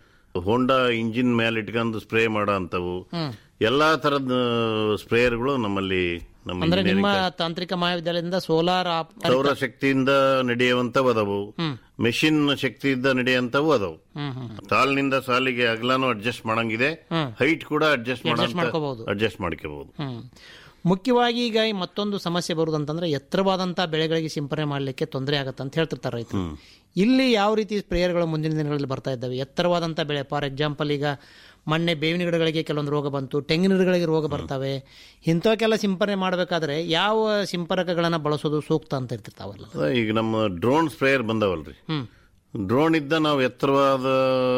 ಹೋಂಡಾ ಇಂಜಿನ್ ಮೇಲೆ ಇಟ್ಕೊಂಡು ಸ್ಪ್ರೇ ಮಾಡೋ ಅಂತವು ಹ್ಮ್. ಎಲ್ಲಾ ತರದ ಸ್ಪ್ರೇಯರ್ಗಳು ನಮ್ಮಲ್ಲಿ ನಮ್ಮ ಅಂದ್ರೆ ನಿಮ್ಮ engineering ತಾಂತ್ರಿಕ ಮಹಾವಿದ್ಯಾಲಯದಿಂದ ಸೋಲಾರ್ ಸೌರ ಶಕ್ತಿಯಿಂದ ನಡೆಯುವಂತವು ಅದಾವು ಹ್ಮ್. ಮೆಷಿನ್ ಶಕ್ತಿಯಿಂದ ನಡೆಯುವಂತವು ಅದಾವು ಹ್ಮ್ ಹ್ಮ್ ಸಾಲಿನಿಂದ ಸಾಲಿಗೆ ಅಗಲಾನು ಅಡ್ಜಸ್ಟ್ ಮಾಡಂಗಿದೆ ಹ್ಮ್. ಹೈಟ್ ಕೂಡ ಅಡ್ಜಸ್ಟ್ Adjust ಮಾಡ್ಕೋಬಹುದು. ಅಡ್ಜಸ್ಟ್ ಮಾಡ್ಕೋಬಹುದು ಹ್ಮ್. ಮುಖ್ಯವಾಗಿ ಈಗ ಈ ಮತ್ತೊಂದು ಸಮಸ್ಯೆ ಬರುದಂತಂದ್ರೆ ಎತ್ತರವಾದಂತಹ ಬೆಳೆಗಳಿಗೆ ಸಿಂಪರಣೆ ಮಾಡಲಿಕ್ಕೆ ತೊಂದರೆ ಆಗುತ್ತೆ ಅಂತ ಹೇಳ್ತಿರ್ತಾರೆ ರೈತರು ಇಲ್ಲಿ ಯಾವ ರೀತಿ ಸ್ಪ್ರೇಯರ್ಗಳು ಮುಂದಿನ ದಿನಗಳಲ್ಲಿ ಬರ್ತಾ ಇದ್ದಾವೆ ಎತ್ತರವಾದಂತಹ ಬೆಳೆ ಫಾರ್ ಎಕ್ಸಾಂಪಲ್ ಈಗ ಮೊನ್ನೆ ಬೇವಿನ ಗಿಡಗಳಿಗೆ ಕೆಲವೊಂದು ರೋಗ ಬಂತು ತೆಂಗಿನ ಗಿಡಗಳಿಗೆ ರೋಗ ಬರ್ತವೆ ಇಂಥವಕ್ಕೆಲ್ಲ ಸಿಂಪರಣೆ ಮಾಡಬೇಕಾದ್ರೆ ಯಾವ ಸಿಂಪರಕಗಳನ್ನ ಬಳಸೋದು ಸೂಕ್ತ ಅಂತ ಇರ್ತಿರ್ತಾವಲ್ಲ ಅದ ಈಗ ನಮ್ಮ ಡ್ರೋನ್ ಸ್ಪ್ರೇಯರ್ ಬಂದವಲ್ರಿ ಹ್ಮ್. ಡ್ರೋನ್ ಇದ್ದ ನಾವು ಎತ್ತರವಾದ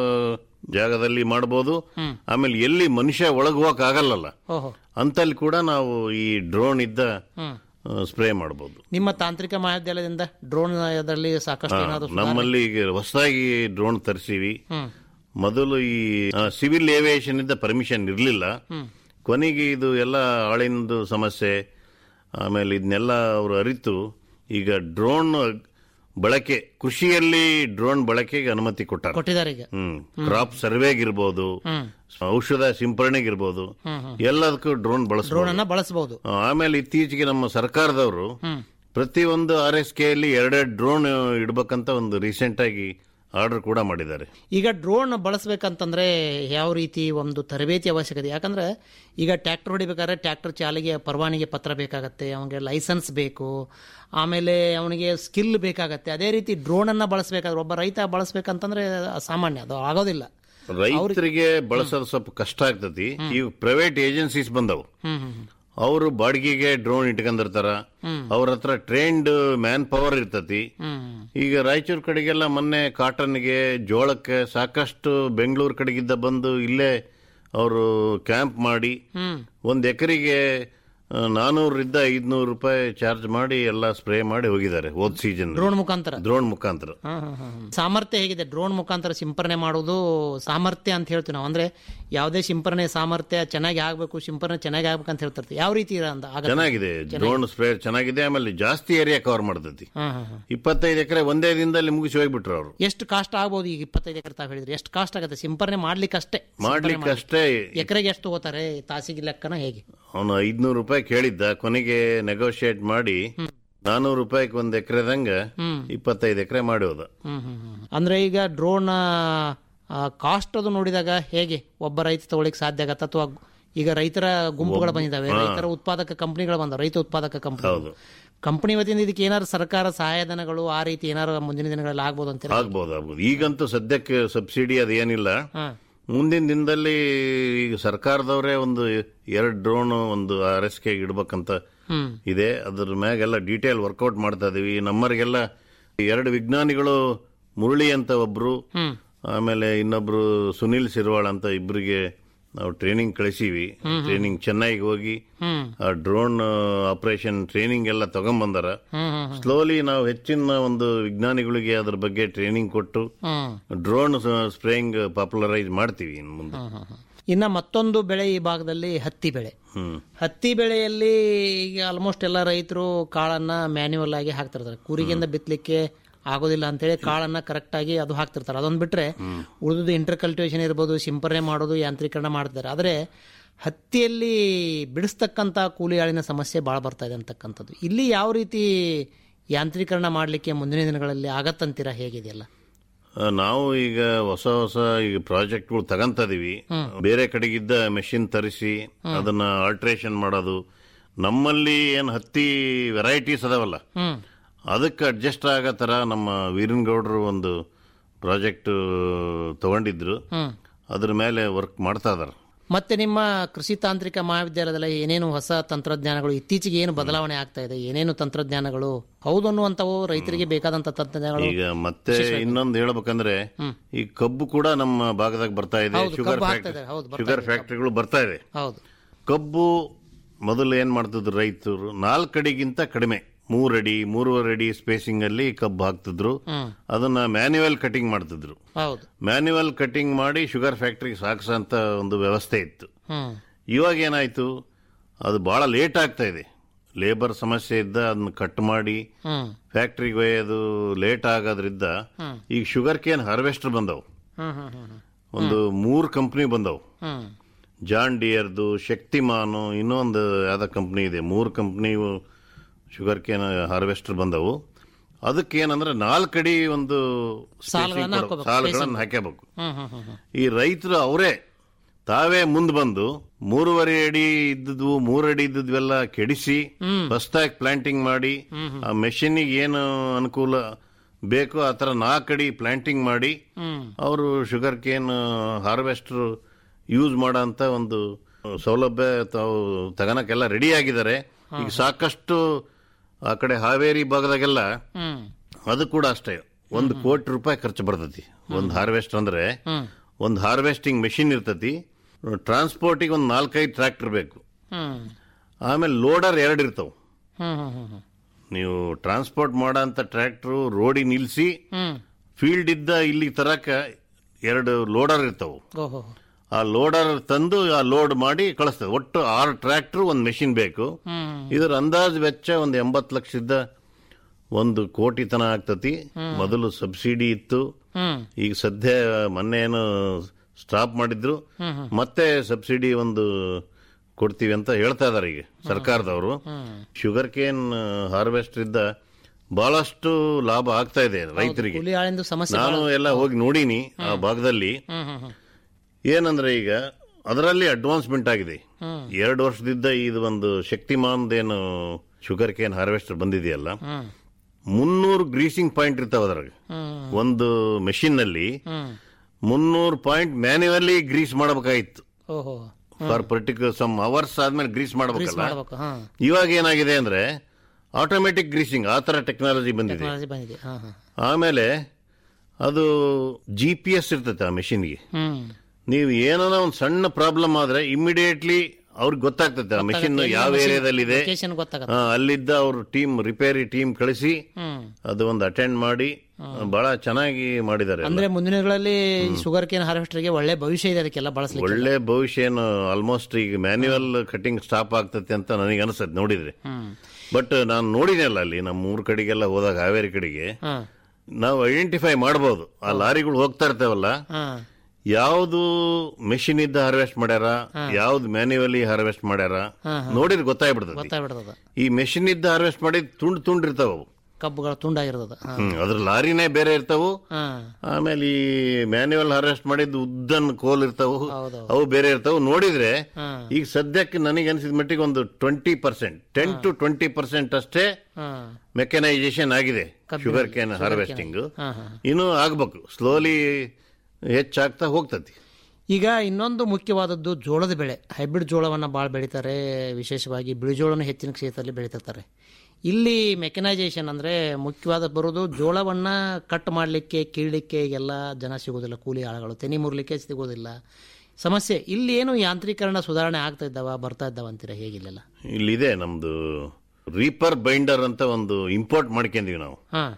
ಜಾಗದಲ್ಲಿ ಮಾಡಬಹುದು ಆಮೇಲೆ ಎಲ್ಲಿ ಮನುಷ್ಯ ಒಳಗೆ ಹೋಗಕ್ ಆಗಲ್ಲಲ್ಲ ಓಹೋ ಅಂತಲ್ಲಿ ಕೂಡ ನಾವು ಈ ಡ್ರೋನ್ ಇದ್ದ ಹ್ಮ್. ಸ್ಪ್ರೇ ಮಾಡಬಹುದು ನಿಮ್ಮ ತಾಂತ್ರಿಕ ಮಹಾವಿದ್ಯಾಲಯದಿಂದ ಡ್ರೋನ್ ಅದರಲ್ಲಿ ಸಾಕಷ್ಟು ಏನಾದ್ರು ಸುಧಾರಣೆ- ನಮ್ಮಲ್ಲಿ ಈಗ ಹೊಸದಾಗಿ ಡ್ರೋನ್ ತರಿಸಿವಿ ಹ್ಮ್. ಮೊದಲು ಈ ಸಿವಿಲ್ ಏವಿಯೇಷನ್ ಇಂದ ಪರ್ಮಿಷನ್ ಇರಲಿಲ್ಲ ಹ್ಮ್. ಕೊನೆಗೆ ಇದು ಎಲ್ಲ ಆಳಿಂದು ಸಮಸ್ಯೆ ಆಮೇಲೆ ಇದನ್ನೆಲ್ಲ ಅವರು ಅರಿತು ಈಗ ಡ್ರೋನ್ ಬಳಕೆ ಕೃಷಿಯಲ್ಲಿ ಡ್ರೋನ್ ಬಳಕೆಗೆ ಅನುಮತಿ ಕೊಟ್ಟಾರ ಕೊಟ್ಟಿದ್ದಾರೆ ಈಗ ಹ್ಮ್ ಕ್ರಾಪ್ ಸರ್ವೆಗಿರ್ಬೋದು ಹ್ಮ್. ಔಷಧ ಸಿಂಪರಣೆಗಿರ್ಬೋದು ಹ್ಮ್, ಹ್ಮ್. ಎಲ್ಲದಕ್ಕೂ ಡ್ರೋನ್ ಡ್ರೋನ್ ಬಳಸಬಹುದು ಅನ್ನ ಬಳಸಬಹುದು ಆಮೇಲೆ ಇತ್ತೀಚೆಗೆ ನಮ್ಮ ಸರ್ಕಾರದವರು ಹ್ಮ್. ಪ್ರತಿಯೊಂದು ಆರ್ ಎಸ್ ಕೆ ಅಲ್ಲಿ ಎರಡೆರಡು ಡ್ರೋನ್ ಇಡಬೇಕಂತ ಒಂದು ರೀಸೆಂಟ್ ಆಗಿ ಆರ್ಡರ್ ಕೂಡ ಮಾಡಿದ್ದಾರೆ ಈಗ ಡ್ರೋನ್ ಬಳಸಬೇಕಂತಂದ್ರೆ ಯಾವ ರೀತಿ ಒಂದು ತರಬೇತಿ ಅವಶ್ಯಕತೆ ಯಾಕಂದ್ರೆ ಈಗ ಟ್ರ್ಯಾಕ್ಟರ್ ಹೊಡಿಬೇಕಾದ್ರೆ ಟ್ರ್ಯಾಕ್ಟರ್ ಚಾಲಿಗೆ ಪರವಾನಗಿ ಪತ್ರ ಬೇಕಾಗತ್ತೆ ಅವನಿಗೆ ಲೈಸೆನ್ಸ್ ಬೇಕು ಆಮೇಲೆ ಅವನಿಗೆ ಸ್ಕಿಲ್ ಬೇಕಾಗತ್ತೆ ಅದೇ ರೀತಿ ಡ್ರೋನ್ ಅನ್ನ ಬಳಸಬೇಕಾದ್ರೆ ಒಬ್ಬ ರೈತ ಬಳಸಬೇಕಂತಂದ್ರೆ ಸಾಮಾನ್ಯ ಅದು ಆಗೋದಿಲ್ಲ ರೈತರಿಗೆ ಬಳಸೋದು ಸ್ವಲ್ಪ ಕಷ್ಟ ಆಗ್ತತಿ ಈಗ ಪ್ರೈವೇಟ್ ಏಜೆನ್ಸೀಸ್ ಬಂದವು ಹ್ಮ್ ಹ್ಮ್ ಅವರು ಬಾಡಿಗೆಗೆ ಡ್ರೋನ್ ಇಟ್ಕೊಂಡಿರ್ತಾರ ಅವ್ರ ಹತ್ರ ಟ್ರೈನ್ಡ್ ಮ್ಯಾನ್ ಪವರ್ ಇರ್ತತಿ ಹ್ಮ್ ಈಗ ರಾಯಚೂರು ಕಡೆಗೆಲ್ಲ ಮೊನ್ನೆ ಕಾಟನ್ಗೆ ಜೋಳಕ್ಕೆ ಸಾಕಷ್ಟು ಬೆಂಗಳೂರು ಕಡೆಗಿದ್ದ ಬಂದು ಇಲ್ಲೇ ಅವರು ಕ್ಯಾಂಪ್ ಮಾಡಿ ಹ್ಮ್ ಒಂದು ಎಕರೆಗೆ ನಾನೂರರಿಂದ ಐದ್ನೂರು ರೂಪಾಯಿ ಚಾರ್ಜ್ ಮಾಡಿ ಎಲ್ಲ ಸ್ಪ್ರೇ ಮಾಡಿ ಹೋಗಿದ್ದಾರೆ ಹೋದ್ ಸೀಸನ್ ಡ್ರೋನ್ ಮುಖಾಂತರ ಡ್ರೋನ್ ಮುಖಾಂತರ ಹ್ಮ್, ಹ್ಮ್, ಹ್ಮ್, ಹ್ಮ್. ಸಾಮರ್ಥ್ಯ ಹೇಗಿದೆ ಡ್ರೋನ್ ಮುಖಾಂತರ ಸಿಂಪರಣೆ ಮಾಡೋದು ಸಾಮರ್ಥ್ಯ ಅಂತ ಹೇಳ್ತೀವಿ ನಾವು ಅಂದ್ರೆ ಯಾವುದೇ ಸಿಂಪರಣೆ ಸಾಮರ್ಥ್ಯ ಚೆನ್ನಾಗಿ ಆಗ್ಬೇಕು ಸಿಂಪರಣೆ ಚೆನ್ನಾಗಿ ಆಗ್ಬೇಕು ಅಂತ ಹೇಳ್ತಿರ್ತೀವಿ ಯಾವ ರೀತಿ ಇರ- ಅಂತ ಆಗತ್ತೆ? ಚೆನ್ನಾಗಿದೆ ಡ್ರೋನ್ ಸ್ಪ್ರೇ ಚೆನ್ನಾಗಿದೆ ಆಮೇಲೆ ಜಾಸ್ತಿ ಏರಿಯಾ ಕವರ್ ಮಾಡ್ತತಿ ಹ್ಮ್, ಹ್ಮ್, ಹ್ಮ್. ಇಪ್ಪತ್ತೈದು ಎಕರೆ ಒಂದೇ ದಿನದಲ್ಲಿ ಮುಗಿಸಿ ಹೋಗ್ಬಿಟ್ರು ಅವರು ಎಷ್ಟು ಕಾಸ್ಟ್ ಆಗ್ಬೋದು ಈಗ ಇಪ್ಪತ್ತೈದು ಎಕರೆ ತಾವು ಹೇಳಿದ್ರಿ ಎಷ್ಟು ಕಾಸ್ಟ್ ಆಗುತ್ತೆ ಸಿಂಪರಣೆ ಮಾಡ್ಲಿಕ್ಕೆ ಅಷ್ಟೇ ಮಾಡ್ಲಿಕ್ಕೆ ಅಷ್ಟೇ ಎಕರೆಗೆ ಎಷ್ಟು ತಗೋತಾರೆ ತಾಸಿಗೆ ಲೆಕ್ಕನ ಹೇಗೆ ಅವನು ಐದ್ನೂರು ರೂಪಾಯಿ ಕೇಳಿದ್ದ ಕೊನೆಗೆ ನೆಗೋಷಿಯೇಟ್ ಮಾಡಿ ನಾನೂರು ರೂಪಾಯಿಗೆ ಒಂದ್ ಎಕರೆದಂಗ ಹ್ಮ್. ಇಪ್ಪತ್ತೈದು ಎಕರೆ ಮಾಡಿ ಹೋದ ಹ್ಮ್, ಹ್ಮ್, ಹ್ಮ್. ಅಂದ್ರೆ ಈಗ ಡ್ರೋನ್ ಕಾಸ್ಟ್ ಅದು ನೋಡಿದಾಗ ಹೇಗೆ ಒಬ್ಬ ರೈತ ತಗೊಳ್ಳಿಕ್ಕೆ ಸಾಧ್ಯ ಆಗತ್ತ ಅಥವಾ ಈಗ ರೈತರ ಗುಂಪುಗಳು ಬಂದಿದ್ದಾವೆ ರೈತರ ಉತ್ಪಾದಕ ಕಂಪನಿಗಳು ಬಂದ ರೈತ ಉತ್ಪಾದಕ ಕಂಪನಿ ಹೌದು ಕಂಪನಿ ವತಿಯಿಂದ ಇದಕ್ಕೆ ಏನಾದ್ರು ಸರ್ಕಾರ ಸಹಾಯಧನಗಳು ಆ ರೀತಿ ಏನಾರು ಮುಂದಿನ ದಿನಗಳಲ್ಲಿ ಆಗ್ಬೋದು ಅಂತ ಆಗ್ಬೋದು ಆಗ್ಬೋದು ಈಗಂತೂ ಸದ್ಯಕ್ಕೆ ಸಬ್ಸಿಡಿ ಅದೇನಿಲ್ಲ ಮುಂದಿನ ದಿನದಲ್ಲಿ ಈಗ ಸರ್ಕಾರದವರೇ ಒಂದು ಎರಡು ಡ್ರೋನ್ ಒಂದು ಆರ್ ಎಸ್ ಕೆ ಇಡ್ಬೇಕಂತ ಹ್ಮ್ ಇದೆ ಅದ್ರ ಮ್ಯಾಗೆಲ್ಲ ಡೀಟೇಲ್ ವರ್ಕೌಟ್ ಮಾಡ್ತಾ ಇದೀವಿ ನಮ್ಮರಿಗೆಲ್ಲ ಎರಡು ವಿಜ್ಞಾನಿಗಳು ಮುರಳಿ ಅಂತ ಒಬ್ರು ಹ್ಮ್ ಆಮೇಲೆ ಇನ್ನೊಬ್ರು ಸುನಿಲ್ ಸಿರ್ವಾಳ್ ಅಂತ ಇಬ್ಬರಿಗೆ ನಾವು ಟ್ರೈನಿಂಗ್ ಕಳಿಸೀವಿ ಟ್ರೈನಿಂಗ್ ಚೆನ್ನೈಗೆ ಹೋಗಿ ಹ್ಮ್ ಆ ಡ್ರೋನ್ ಆಪರೇಷನ್ ಟ್ರೈನಿಂಗ್ ಎಲ್ಲ ತಗೊಂಬಂದಾರ ಹ್ಮ್ ಹ್ಮ್ ಸ್ಲೋಲಿ ನಾವು ಹೆಚ್ಚಿನ ಒಂದು ವಿಜ್ಞಾನಿಗಳಿಗೆ ಅದ್ರ ಬಗ್ಗೆ ಟ್ರೈನಿಂಗ್ ಕೊಟ್ಟು ಹ್ಮ್ ಡ್ರೋನ್ ಸ್ಪ್ರೇಯಿಂಗ್ ಪಾಪ್ಯುಲರೈಸ್ ಮಾಡ್ತೀವಿ ಇನ್ನು ಮುಂದೆ ಹ್ಮ್, ಹ್ಮ್. ಇನ್ನ ಮತ್ತೊಂದು ಬೆಳೆ ಈ ಭಾಗದಲ್ಲಿ ಹತ್ತಿ ಬೆಳೆ ಹ್ಮ್ ಹತ್ತಿ ಬೆಳೆಯಲ್ಲಿ ಈಗ ಆಲ್ಮೋಸ್ಟ್ ಎಲ್ಲ ರೈತರು ಕಾಳನ್ನ ಮ್ಯಾನ್ಯುವಲ್ ಆಗಿ ಹಾಕ್ತಿರ್ತಾರೆ ಕೂರಿಗೆಯಿಂದ ಬಿತ್ತಲಿಕ್ಕೆ ಆಗೋದಿಲ್ಲ ಅಂತೇಳಿ ಕಾಳನ್ನ ಕರೆಕ್ಟ್ ಆಗಿ ಅದು ಹಾಕ್ತಿರ್ತಾರೆ ಅದೊಂದು ಬಿಟ್ರೆ ಉಳಿದು ಇಂಟರ್ ಕಲ್ಟಿವೇಶನ್ ಇರ್ಬೋದು ಸಿಂಪರಣೆ ಮಾಡೋದು ಯಾಂತ್ರೀಕರಣ ಮಾಡ್ತಾರೆ ಆದರೆ ಹತ್ತಿಯಲ್ಲಿ ಬಿಡಿಸ್ತಕ್ಕಂಥ ಕೂಲಿ ಆಳಿನ ಸಮಸ್ಯೆ ಭಾಳ ಬರ್ತಾ ಇದೆ ಅಂತಕ್ಕಂಥದ್ದು ಇಲ್ಲಿ ಯಾವ ರೀತಿ ಯಾಂತ್ರೀಕರಣ ಮಾಡಲಿಕ್ಕೆ ಮುಂದಿನ ದಿನಗಳಲ್ಲಿ ಆಗತ್ತಂತೀರಾ ಹೇಗಿದೆಯಲ್ಲ ಆ, ನಾವು ಈಗ ಹೊಸ ಹೊಸ ಈಗ ಪ್ರಾಜೆಕ್ಟ್ಗಳು ತಗಂತ ಇದೀವಿ ಬೇರೆ ಕಡೆಗಿದ್ದ ಮೆಷಿನ್ ತರಿಸಿ ಅದನ್ನ ಆಲ್ಟ್ರೇಷನ್ ಮಾಡೋದು ನಮ್ಮಲ್ಲಿ ಏನ್ ಹತ್ತಿ ವೆರೈಟೀಸ್ ಅದಾವಲ್ಲ ಅದಕ್ಕೆ ಅಡ್ಜಸ್ಟ್ ಆಗೋ ತರ ನಮ್ಮ ವೀರನಗೌಡರು ಒಂದು ಪ್ರಾಜೆಕ್ಟ್ ತಗೊಂಡಿದ್ರು ಅದ್ರ ಮೇಲೆ ವರ್ಕ್ ಮಾಡ್ತಾ ಇದಾರೆ ಮತ್ತೆ ನಿಮ್ಮ ಕೃಷಿ ತಾಂತ್ರಿಕ ಮಹಾವಿದ್ಯಾಲಯದಲ್ಲಿ ಏನೇನು ಹೊಸ ತಂತ್ರಜ್ಞಾನಗಳು ಇತ್ತೀಚೆಗೆ ಏನು ಬದಲಾವಣೆ ಆಗ್ತಾ ಇದೆ ಏನೇನು ತಂತ್ರಜ್ಞಾನಗಳು ಹೌದು ಅನ್ನುವಂಥವು ರೈತರಿಗೆ ಬೇಕಾದಂತ ತಂತ್ರಜ್ಞಾನಗಳು ಈಗ ಮತ್ತೆ ಇನ್ನೊಂದು ಹೇಳ್ಬೇಕಂದ್ರೆ ಈ ಕಬ್ಬು ಕೂಡ ನಮ್ಮ ಭಾಗದಾಗ ಬರ್ತಾ ಇದೆ ಹೌದು, ಶುಗರ್ ಕಬ್ಬು ಫ್ಯಾಕ್ಟರಿ ಆಗ್ತಾ ಇದೆ, ಹೌದು, ಬರ್ತಾ ಶುಗರ್ ಇದೆ ಫ್ಯಾಕ್ಟರಿಗಳು ಬರ್ತಾ ಇದೆ ಹೌದು ಕಬ್ಬು ಮೊದಲು ಏನ್ ಮಾಡ್ತಿದ್ರು ರೈತರು ನಾಲ್ಕಡಿಗಿಂತ ಕಡಿಮೆ ಮೂರಡಿ ಮೂರುವರೆ ಅಡಿ ಸ್ಪೇಸಿಂಗ್ ಅಲ್ಲಿ ಕಬ್ಬು ಹಾಕ್ತಿದ್ರು ಅದನ್ನ ಮ್ಯಾನ್ಯುವಲ್ ಕಟಿಂಗ್ ಮಾಡ್ತಿದ್ರು ಹೌದು ಮ್ಯಾನ್ಯುವಲ್ ಕಟಿಂಗ್ ಮಾಡಿ ಶುಗರ್ ಫ್ಯಾಕ್ಟರಿಗೆ ಸಾಗಿಸೋಂತ ಒಂದು ವ್ಯವಸ್ಥೆ ಇತ್ತು ಹ್ಮ್ ಇವಾಗ ಏನಾಯ್ತು ಅದು ಬಹಳ ಲೇಟ್ ಆಗ್ತಾ ಇದೆ ಲೇಬರ್ ಸಮಸ್ಯೆ ಇದ್ದ ಅದನ್ನ ಕಟ್ ಮಾಡಿ ಹ್ಮ್ ಫ್ಯಾಕ್ಟ್ರಿಗೆ ಒಯ್ಯೋದು ಲೇಟ್ ಆಗೋದ್ರಿಂದ ಈಗ ಶುಗರ್ ಕೇನ್ ಹಾರ್ವೆಸ್ಟರ್ ಬಂದವು ಹ್ಮ್ ಹ್ಮ್ ಹ್ಮ್ ಹ್ಮ್ ಒಂದು ಮೂರು ಕಂಪ್ನಿ ಬಂದವು ಹ್ಮ್ ಜಾನ್ ಡಿಯರ್ದು ಶಕ್ತಿಮಾನು ಇನ್ನೊಂದು ಯಾವ್ದೋ ಕಂಪ್ನಿ ಇದೆ ಮೂರು ಕಂಪ್ನಿ ಶುಗರ್ ಕೇನ್ ಹಾರ್ವೆಸ್ಟರ್ ಬಂದವು ಅದಕ್ಕೇನಂದ್ರೆ ನಾಲ್ಕಡಿ ಒಂದು ಸಾಲುಗಳನ್ನ spacing ಕೊಡು- ಹಾಕ್ಕೋಬೇಕು, ಸಾಲುಗಳನ್ನ ಹಾಕಬೇಕು ಹ್ಮ್ ಹ್ಮ್ ಹ್ಮ್ ಹ್ಮ್ ಈ ರೈತರು ಅವರೇ ತಾವೇ ಮುಂದೆ ಬಂದು ಮೂರುವರೆ ಅಡಿ ಇದ್ದದ್ವು ಮೂರಡಿ ಇದ್ದದ್ವೆಲ್ಲ ಕೆಡಿಸಿ ಹೊಸದಾಗಿ ಪ್ಲಾಂಟಿಂಗ್ ಮಾಡಿ ಆ ಮೆಷಿನಿಗೆ ಏನು ಅನುಕೂಲ ಬೇಕೋ ಆ ಥರ ನಾಲ್ಕಡಿ ಪ್ಲಾಂಟಿಂಗ್ ಮಾಡಿ ಅವರು ಶುಗರ್ ಕೇನ್ ಹಾರ್ವೆಸ್ಟರ್ ಯೂಸ್ ಮಾಡೋ ಅಂತ ಒಂದು ಸೌಲಭ್ಯ ತಾವು ತಗೋಣಕ್ಕೆಲ್ಲ ರೆಡಿ ಆಗಿದ್ದಾರೆ ಈಗ ಸಾಕಷ್ಟು ಆ ಕಡೆ ಹಾವೇರಿ ಭಾಗದಾಗೆಲ್ಲ ಹ್ಮ್ ಅದು ಕೂಡ ಅಷ್ಟೇ ಒಂದು ಕೋಟಿ ರೂಪಾಯಿ ಖರ್ಚು ಬರ್ತೈತಿ ಒಂದು ಹಾರ್ವೆಸ್ಟ್ ಅಂದ್ರೆ ಒಂದು ಹಾರ್ವೆಸ್ಟಿಂಗ್ ಮೆಷಿನ್ ಇರ್ತೈತಿ ಟ್ರಾನ್ಸ್ಪೋರ್ಟಿಗೆ ಒಂದು ನಾಲ್ಕೈದು ಟ್ರ್ಯಾಕ್ಟರ್ ಬೇಕು ಹ್ಮ್ ಆಮೇಲೆ ಲೋಡರ್ ಎರಡು ಇರ್ತಾವ ಹ್ಮ್ ಹ್ಮ್ ಹ್ಮ್ ಹ್ಮ್ ನೀವು ಟ್ರಾನ್ಸ್ಪೋರ್ಟ್ ಮಾಡೋಂಥ ಟ್ರ್ಯಾಕ್ಟರ್ ರೋಡಿ ನಿಲ್ಲಿಸಿ ಹ್ಮ್ ಫೀಲ್ಡ್ ಇದ್ದ ಇಲ್ಲಿ ತರಕ ಎರಡು ಲೋಡರ್ ಇರ್ತಾವ ಓಹೋ ಆ ಲೋಡರ್ ತಂದು ಆ ಲೋಡ್ ಮಾಡಿ ಕಳಿಸ್ತದೆ ಒಟ್ಟು ಆರು ಟ್ರ್ಯಾಕ್ಟರ್ ಒಂದು ಮೆಷಿನ್ ಬೇಕು ಹ್ಮ್ ಇದರ ಅಂದಾಜು ವೆಚ್ಚ ಒಂದು ಎಂಬತ್ತು ಲಕ್ಷದ ಒಂದು ಕೋಟಿ ತನ ಆಗ್ತತಿ ಮೊದಲು ಸಬ್ಸಿಡಿ ಇತ್ತು ಹ್ಮ್ ಈಗ ಸದ್ಯ ಮೊನ್ನೆ ಏನು ಸ್ಟಾಪ್ ಮಾಡಿದ್ರು ಮತ್ತೆ ಸಬ್ಸಿಡಿ ಒಂದು ಕೊಡ್ತೀವಿ ಅಂತ ಹೇಳ್ತಾ ಇದಾರೆ ಈಗ ಸರ್ಕಾರದವರು ಶುಗರ್ ಕೇನ್ ಹಾರ್ವೆಸ್ಟರ್ ಇದ್ದ ಬಹಳಷ್ಟು ಲಾಭ ಆಗ್ತಾ ಇದೆ ರೈತರಿಗೆ ಕೂಲಿ ಆಳಿಂದು ಸಮಸ್ಯೆ ನಾನು ಎಲ್ಲ ಹೋಗಿ ನೋಡೀನಿ ಆ ಭಾಗದಲ್ಲಿ ಹ್ಮ್ ಹ್ಮ್ ಹ್ಮ್ ಏನಂದ್ರೆ ಈಗ ಅದರಲ್ಲಿ ಅಡ್ವಾನ್ಸ್ಮೆಂಟ್ ಆಗಿದೆ ಎರಡು ವರ್ಷದಿಂದ ಇದು ಒಂದು ಶಕ್ತಿಮಾನ್ದೇನು ಶುಗರ್ ಕೇನ್ ಹಾರ್ವೆಸ್ಟರ್ ಬಂದಿದೆಯಲ್ಲ ಹ್ಮ್ ಮುನ್ನೂರು ಗ್ರೀಸಿಂಗ್ ಪಾಯಿಂಟ್ ಇರ್ತಾವ ಅದ್ರಾಗ ಹ್ಮ್ ಒಂದು ಮೆಷಿನ್ ನಲ್ಲಿ ಹ್ಮ್ ಮುನ್ನೂರು ಪಾಯಿಂಟ್ ಮ್ಯಾನ್ಯುವಲಿ ಗ್ರೀಸ್ ಮಾಡಬೇಕಾಗಿತ್ತು ಓಹೋ ಫಾರ್ ಪರ್ಟಿಕ್ಯುಲರ್ ಸಮ್ ಅವರ್ಸ್ ಆದ್ಮೇಲೆ ಗ್ರೀಸ್ ಮಾಡಬೇಕಲ್ಲ ಮಾಡ್ಬೇಕು ಹಾ ಇವಾಗ ಏನಾಗಿದೆ ಅಂದ್ರೆ ಆಟೋಮೆಟಿಕ್ ಗ್ರೀಸಿಂಗ್ ಆ ತರ ಟೆಕ್ನಾಲಜಿ ಬಂದಿದೆ ಟೆಕ್ನಾಲಜಿ ಬಂದಿದೆ ಹಾ ಹಾ ಆಮೇಲೆ ಅದು ಜಿ ಪಿ ಎಸ್ ಇರ್ತೈತೆ ಆ ಮೆಷಿನ್ಗೆ ಹ್ಮ್ ನೀವು ಏನಾನ ಒಂದು ಸಣ್ಣ ಪ್ರಾಬ್ಲಮ್ ಆದ್ರೆ ಇಮಿಡಿಯೇಟ್ಲಿ ಅವ್ರಿಗೆ ಗೊತ್ತಾಗ್ತದೆ ಆ ಮೆಷಿನ್ ಯಾವ ಏರಿಯಾದಲ್ಲಿ ಇದೆ ಲೊಕೇಶನ್ ಗೊತ್ತಾಗತ್ತೆ ಹಾ, ಅಲ್ಲಿದ್ದ ಅವ್ರ ಟೀಮ್ ರಿಪೇರಿ ಟೀಮ್ ಕಳಿಸಿ ಹ್ಮ್ ಅದು ಒಂದು ಅಟೆಂಡ್ ಮಾಡಿ ಬಹಳ ಚೆನ್ನಾಗಿ ಮಾಡಿದ್ದಾರೆ ಎಲ್ಲ. ಅಂದ್ರೆ ಮುಂದಿನ ದಿನಗಳಲ್ಲಿ ಶುಗರ್ ಕೇನ್ ಹಾರ್ವೆಸ್ಟರ್ಗೆ ಒಳ್ಳೆ ಭವಿಷ್ಯ ಇದೆ ಅದಕ್ಕೆಲ್ಲ ಬಳಸಲಿಕ್ಕೆ ಒಳ್ಳೆ ಭವಿಷ್ಯ ಏನು ಆಲ್ಮೋಸ್ಟ್ ಈಗ ಮ್ಯಾನ್ಯುವಲ್ ಕಟಿಂಗ್ ಸ್ಟಾಪ್ ಆಗ್ತತೆ ಅಂತ ನನಗೆ ಅನಿಸ್ತದೆ ನೋಡಿದ್ರೆ ಹ್ಮ್ ಬಟ್ ನಾನು ನೋಡಿನಲ್ಲ ಅಲ್ಲಿ ನಮ್ಮ ಊರ್ ಕಡೆಗೆಲ್ಲ ಹೋದಾಗ ಹಾವೇರಿ ಕಡೆಗೆ ಹಾ ನಾವು ಐಡೆಂಟಿಫೈ ಮಾಡಬಹುದು ಆ ಲಾರಿಗಳು ಹೋಗ್ತಾ ಇರ್ತೇವಲ್ಲ ಹಾ ಯಾವ್ದು ಮೆಷಿನ್ ಇದ್ದ ಹಾರ್ವೆಸ್ಟ್ ಮಾಡ್ಯಾರ ಯಾವ್ದು ಮ್ಯಾನ್ಯುವಲಿ ಹಾರ್ವೆಸ್ಟ್ ಮಾಡ್ಯಾರ ನೋಡಿದ್ರೆ ಗೊತ್ತಾಗ್ಬಿಡ್ತದೆ ಗೊತ್ತಾಗ್ಬಿಡ್ತದ ಈ ಮೆಷಿನ್ ಇದ್ದ ಹಾರ್ವೆಸ್ಟ್ ಮಾಡಿ ತುಂಡು ತುಂಡು ಇರ್ತಾವ ಅವು. ಕಬ್ಬುಗಳು ತುಂಡಾಗಿರ್ತದ ಹಾ ಹ್ಮ್ ಅದ್ರ ಲಾರಿನೇ ಬೇರೆ ಇರ್ತಾವು ಹಾ ಆಮೇಲೆ ಈ ಮ್ಯಾನ್ಯುವಲ್ ಹಾರ್ವೆಸ್ಟ್ ಮಾಡಿದ್ದು ಉದ್ದನ್ ಕೋಲ್ ಇರ್ತಾವು ಹೌದೌದು. ಅವು ಬೇರೆ ಇರ್ತಾವು ನೋಡಿದ್ರೆ ಹಾ. ಈಗ ಸದ್ಯಕ್ಕೆ ನನಗೆ ಅನಿಸಿದ ಮಟ್ಟಿಗೆ ಒಂದು twenty percent ten to twenty percent ಅಷ್ಟೇ ಹಾ ಮೆಕನೈಸೇಷನ್ ಆಗಿದೆ ಶುಗರ್ ಕೇನ್ ಹಾರ್ವೆಸ್ಟಿಂಗ್ ಹಾ ಹಾ ಇನ್ನು ಆಗ್ಬೇಕು ಸ್ಲೋಲಿ ಹೆಚ್ಚಾಗ್ತಾ ಹೋಗ್ತತಿ ಈಗ ಇನ್ನೊಂದು ಮುಖ್ಯವಾದದ್ದು ಜೋಳದ ಬೆಳೆ ಹೈಬ್ರಿಡ್ ಜೋಳವನ್ನು ಭಾಳ ಬೆಳೀತಾರೆ ವಿಶೇಷವಾಗಿ ಬಿಳಿ ಜೋಳನ ಹೆಚ್ಚಿನ ಕ್ಷೇತ್ರದಲ್ಲಿ ಬೆಳೀತಿರ್ತಾರೆ ಇಲ್ಲಿ ಮೆಕನೈಸೇಷನ್ ಅಂದರೆ ಮುಖ್ಯವಾದ ಬರೋದು ಜೋಳವನ್ನು ಕಟ್ ಮಾಡಲಿಕ್ಕೆ ಕೀಳಲಿಕ್ಕೆ ಎಲ್ಲ ಜನ ಸಿಗೋದಿಲ್ಲ ಕೂಲಿ ಆಳುಗಳು ತೆನಿ ಮುರ್ಲಿಕ್ಕೆ ಸಿಗೋದಿಲ್ಲ ಸಮಸ್ಯೆ ಇಲ್ಲಿ ಏನು ಯಾಂತ್ರೀಕರಣ ಸುಧಾರಣೆ ಆಗ್ತಾ ಇದ್ದಾವ ಬರ್ತಾ ಇದ್ದಾವ ಅಂತೀರಾ ಹೇಗಿಲ್ಲ ಇಲ್ಲಿದೆ ನಮ್ದು ರೀಪರ್ ಬೈಂಡರ್ ಅಂತ ಒಂದು ಇಂಪೋರ್ಟ್ ಮಾಡ್ಕೊಂಡಿವಿ ನಾವು ಹಾಂ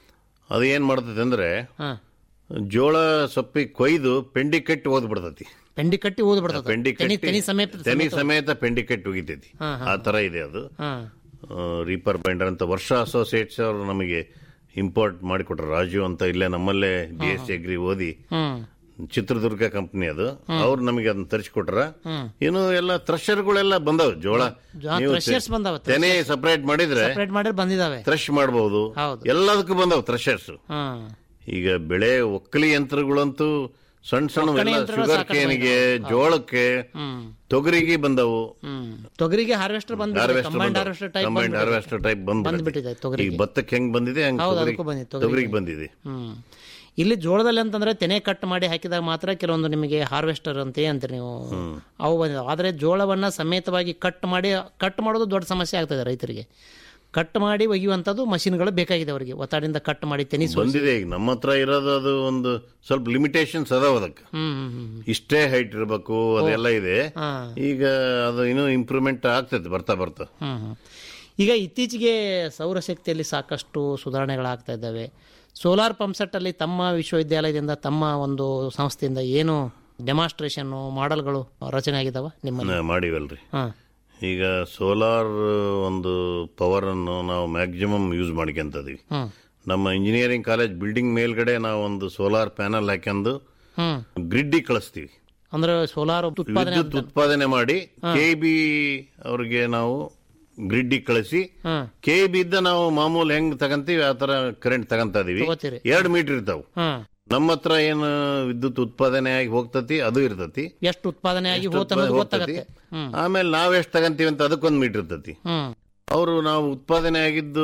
ಅದು ಏನ್ ಮಾಡ್ತೈತೆ ಅಂದ್ರೆ ಹಾಂ ಜೋಳ ಸೊಪ್ಪಿ ಕೊಯ್ದು ಪೆಂಡಿ ಕಟ್ಟಿ ಓದ್ ಬಿಡ್ತತಿ ಪೆಂಡಿ ಕಟ್ಟಿ ಓದ್ ಬಿಡ್ತದೆ ಪೆಂಡಿ ತೆನಿ ಕಟ್ಟಿ ತೆನಿ ಸಮೇತ ತೆನಿ ಸಮೇತ ಪೆಂಡಿ ಕಟ್ಟಿ ಹೋಗಿತೈತಿ ಹಾ, ಆ ತರ ಇದೆ ಅದು ಹಾಂ ರೀಪರ್ ಬೈಂಡರ್ ಅಂತ ವರ್ಷ ಅಸೋಸಿಯೇಟ್ಸ್ ಅವರು ನಮಗೆ ಇಂಪೋರ್ಟ್ ಮಾಡಿಕೊಟ್ರು ರಾಜು ಅಂತ ಇಲ್ಲೇ ನಮ್ಮಲ್ಲೇ ಬಿ ಎಸ್ ಸಿ ಅಗ್ರಿ ಓದಿ ಹ್ಮ್ ಚಿತ್ರದುರ್ಗ ಕಂಪನಿ ಅದು ಅವ್ರು ನಮಗೆ ಅದನ್ನ ತರಿಸ್ಕೊಟ್ರ ಇನ್ನು ಎಲ್ಲ ಥ್ರೆಷರ್ಗಳೆಲ್ಲ ಬಂದವು ಜೋಳ ಜಾ- ನೀವು threshers ಬಂದವ, ತೆನೆ ಸಪರೇಟ್ ಮಾಡಿದ್ರೆ ಸಪ್ರೇಟ್ ಮಾಡಿ ಬಂದಿದಾವೆ ಥ್ರೆಶ್ ಮಾಡಬಹುದು ಹೌದು. ಎಲ್ಲದಕ್ಕೂ ಬಂದವು ಥ್ರೆಷರ್ಸ್ ಹ್ಮ್ ಈಗ ಬೆಳೆ ಒಕ್ಕಲಿ ಯಂತ್ರಗಳಂತೂ ಸಣ್ಣ ಸಣ್ಣ ಒಕ್ಕಣೆ ಯಂತ್ರಗಳು ಶುಗರ್ ಸಾಕಷ್ಟು ಕೇನಿಗೆ ಜೋಳಕ್ಕೆ ಹ್ಮ್ ತೊಗರಿಗೆ ಬಂದವು ಹ್ಮ್ ತೊಗರಿಗೆ ಹಾರ್ವೆಸ್ಟರ್ ಬಂದ್ಬಿಟ್ಟಿದೆ combined harvester type combined harvester type ಬಂದ್ಬಿಟ್ಟಿದೆ ತೊಗರಿಗೆ. ಈಗ ಭತ್ತಕ್ಕೆ ಹೆಂಗ್ ಬಂದಿದೆ ಹಂಗ್ ಹೌದು, ತೊಗರಿಗೆ- ಅದಕ್ಕೂ ಬಂದಿದೆ, ತೊಗರಿಗೆ. ತೊಗರಿಗೆ ಬಂದಿದೆ ಹ್ಮ್ ಇಲ್ಲಿ ಜೋಳದಲ್ಲಿ ಅಂತಂದ್ರೆ ತೆನೆ ಕಟ್ ಮಾಡಿ ಹಾಕಿದಾಗ ಮಾತ್ರ ಕೆಲವೊಂದು ನಿಮಗೆ ಹಾರ್ವೆಸ್ಟರ್ ಅಂತ ಅಂತೀರಿ ನೀವು ಅವು ಬಂದಿದೆ ಆದರೆ ಜೋಳವನ್ನ ಸಮೇತವಾಗಿ ಕಟ್ ಮಾಡಿ ಕಟ್ ಮಾಡೋದು ದೊಡ್ಡ ಸಮಸ್ಯೆ ಆಗ್ತದೆ ರೈತರಿಗೆ ಕಟ್ ಮಾಡಿ ಒಗೆಯುವಂಥದ್ದು ಮಷಿನ್ಗಳು ಬೇಕಾಗಿದೆ ಅವರಿಗೆ ಒತ್ತಾಡಿಂದ ಕಟ್ ಮಾಡಿ ತೆನಿಸು ಬಂದಿದೆ ಈಗ ನಮ್ಮ ಹತ್ರ ಇರೋದು ಅದು ಒಂದು ಸ್ವಲ್ಪ ಲಿಮಿಟೇಷನ್ಸ್ ಅದಾವ ಅದಕ್ಕೆ ಹ್ಮ್ ಹ್ಮ್ ಹ್ಮ್ ಇಷ್ಟೇ ಹೈಟ್ ಇರಬೇಕು ಅದೆಲ್ಲ ಇದೆ ಹಾ. ಈಗ ಅದು ಇನ್ನೂ ಇಂಪ್ರೂವ್ಮೆಂಟ್ ಆಗ್ತೈತೆ ಬರ್ತಾ ಬರ್ತಾ ಹ್ಮ್ ಹ್ಮ್. ಈಗ ಇತ್ತೀಚೆಗೆ ಸೌರಶಕ್ತಿಯಲ್ಲಿ ಸಾಕಷ್ಟು ಸುಧಾರಣೆಗಳಾಗ್ತಾ ಇದ್ದಾವೆ ಸೋಲಾರ್ ಪಂಪ್ಸೆಟ್ಟಲ್ಲಿ ತಮ್ಮ ವಿಶ್ವವಿದ್ಯಾಲಯದಿಂದ ತಮ್ಮ ಒಂದು ಸಂಸ್ಥೆಯಿಂದ ಏನು ಡೆಮಾನ್ಸ್ಟ್ರೇಷನ್ ಮಾಡೆಲ್ಗಳು ರಚನೆ ಆಗಿದಾವ ನಿಮ್ಮಲ್ಲಿ ನಾ- ಮಾಡಿವಲ್ರಿ ಹಾಂ ಈಗ ಸೋಲಾರ್ ಒಂದು ಪವರ್ ಅನ್ನು ನಾವು ಮ್ಯಾಕ್ಸಿಮಮ್ ಯೂಸ್ ಮಾಡ್ಕೊಂತದೀವಿ ಹ್ಮ್ ನಮ್ಮ ಇಂಜಿನಿಯರಿಂಗ್ ಕಾಲೇಜ್ ಬಿಲ್ಡಿಂಗ್ ಮೇಲ್ಗಡೆ ನಾವು ಒಂದು ಸೋಲಾರ್ ಪ್ಯಾನಲ್ ಹಾಕೊಂಡು ಹ್ಮ್ ಗ್ರಿಡ್ಡಿಗೆ ಕಳಿಸ್ತೀವಿ ಅಂದ್ರೆ ಸೋಲಾರ್ ಉತ್ಪಾದನೆ ವಿದ್ಯುತ್ ಉತ್ಪಾದನೆ ಮಾಡಿ ಕೆ ಬಿ ಅವ್ರಿಗೆ ನಾವು ಗ್ರಿಡ್ಡಿಗೆ ಕಳಿಸಿ ಹ್ಮ್ ಕೆ ಬಿ ಇದ್ದ ನಾವು ಮಾಮೂಲಿ ಹೆಂಗ್ ತಗಂತೀವಿ ಆ ತರ ಕರೆಂಟ್ ತಗಂತ ಇದೀವಿ ತಗೋತೀರಿ. ಎರಡು ಮೀಟರ್ ಇರ್ತಾವ ಹ್ಮ್ ನಮ್ಮ ಹತ್ರ ಏನು ವಿದ್ಯುತ್ ಉತ್ಪಾದನೆ ಆಗಿ ಹೋಗ್ತತಿ ಅದು ಇರ್ತತಿ ಎಷ್ಟು ಉತ್ಪಾದನೆ ಆಗಿ ಎಷ್ಟು ಹೋತ ಅನ್ನೋದು ಹೋಗ್ತತಿ. ಗೊತ್ತಾಗತ್ತೆ ಹ್ಮ್ ಆಮೇಲೆ ನಾವ್ ಎಷ್ಟು ತಗಂತೀವಿ ಅಂತ ಅದಕ್ಕೊಂದು ಮೀಟರ್ ಇರ್ತತಿ ಹ್ಮ್ ಅವರು ನಾವು ಉತ್ಪಾದನೆ ಆಗಿದ್ದು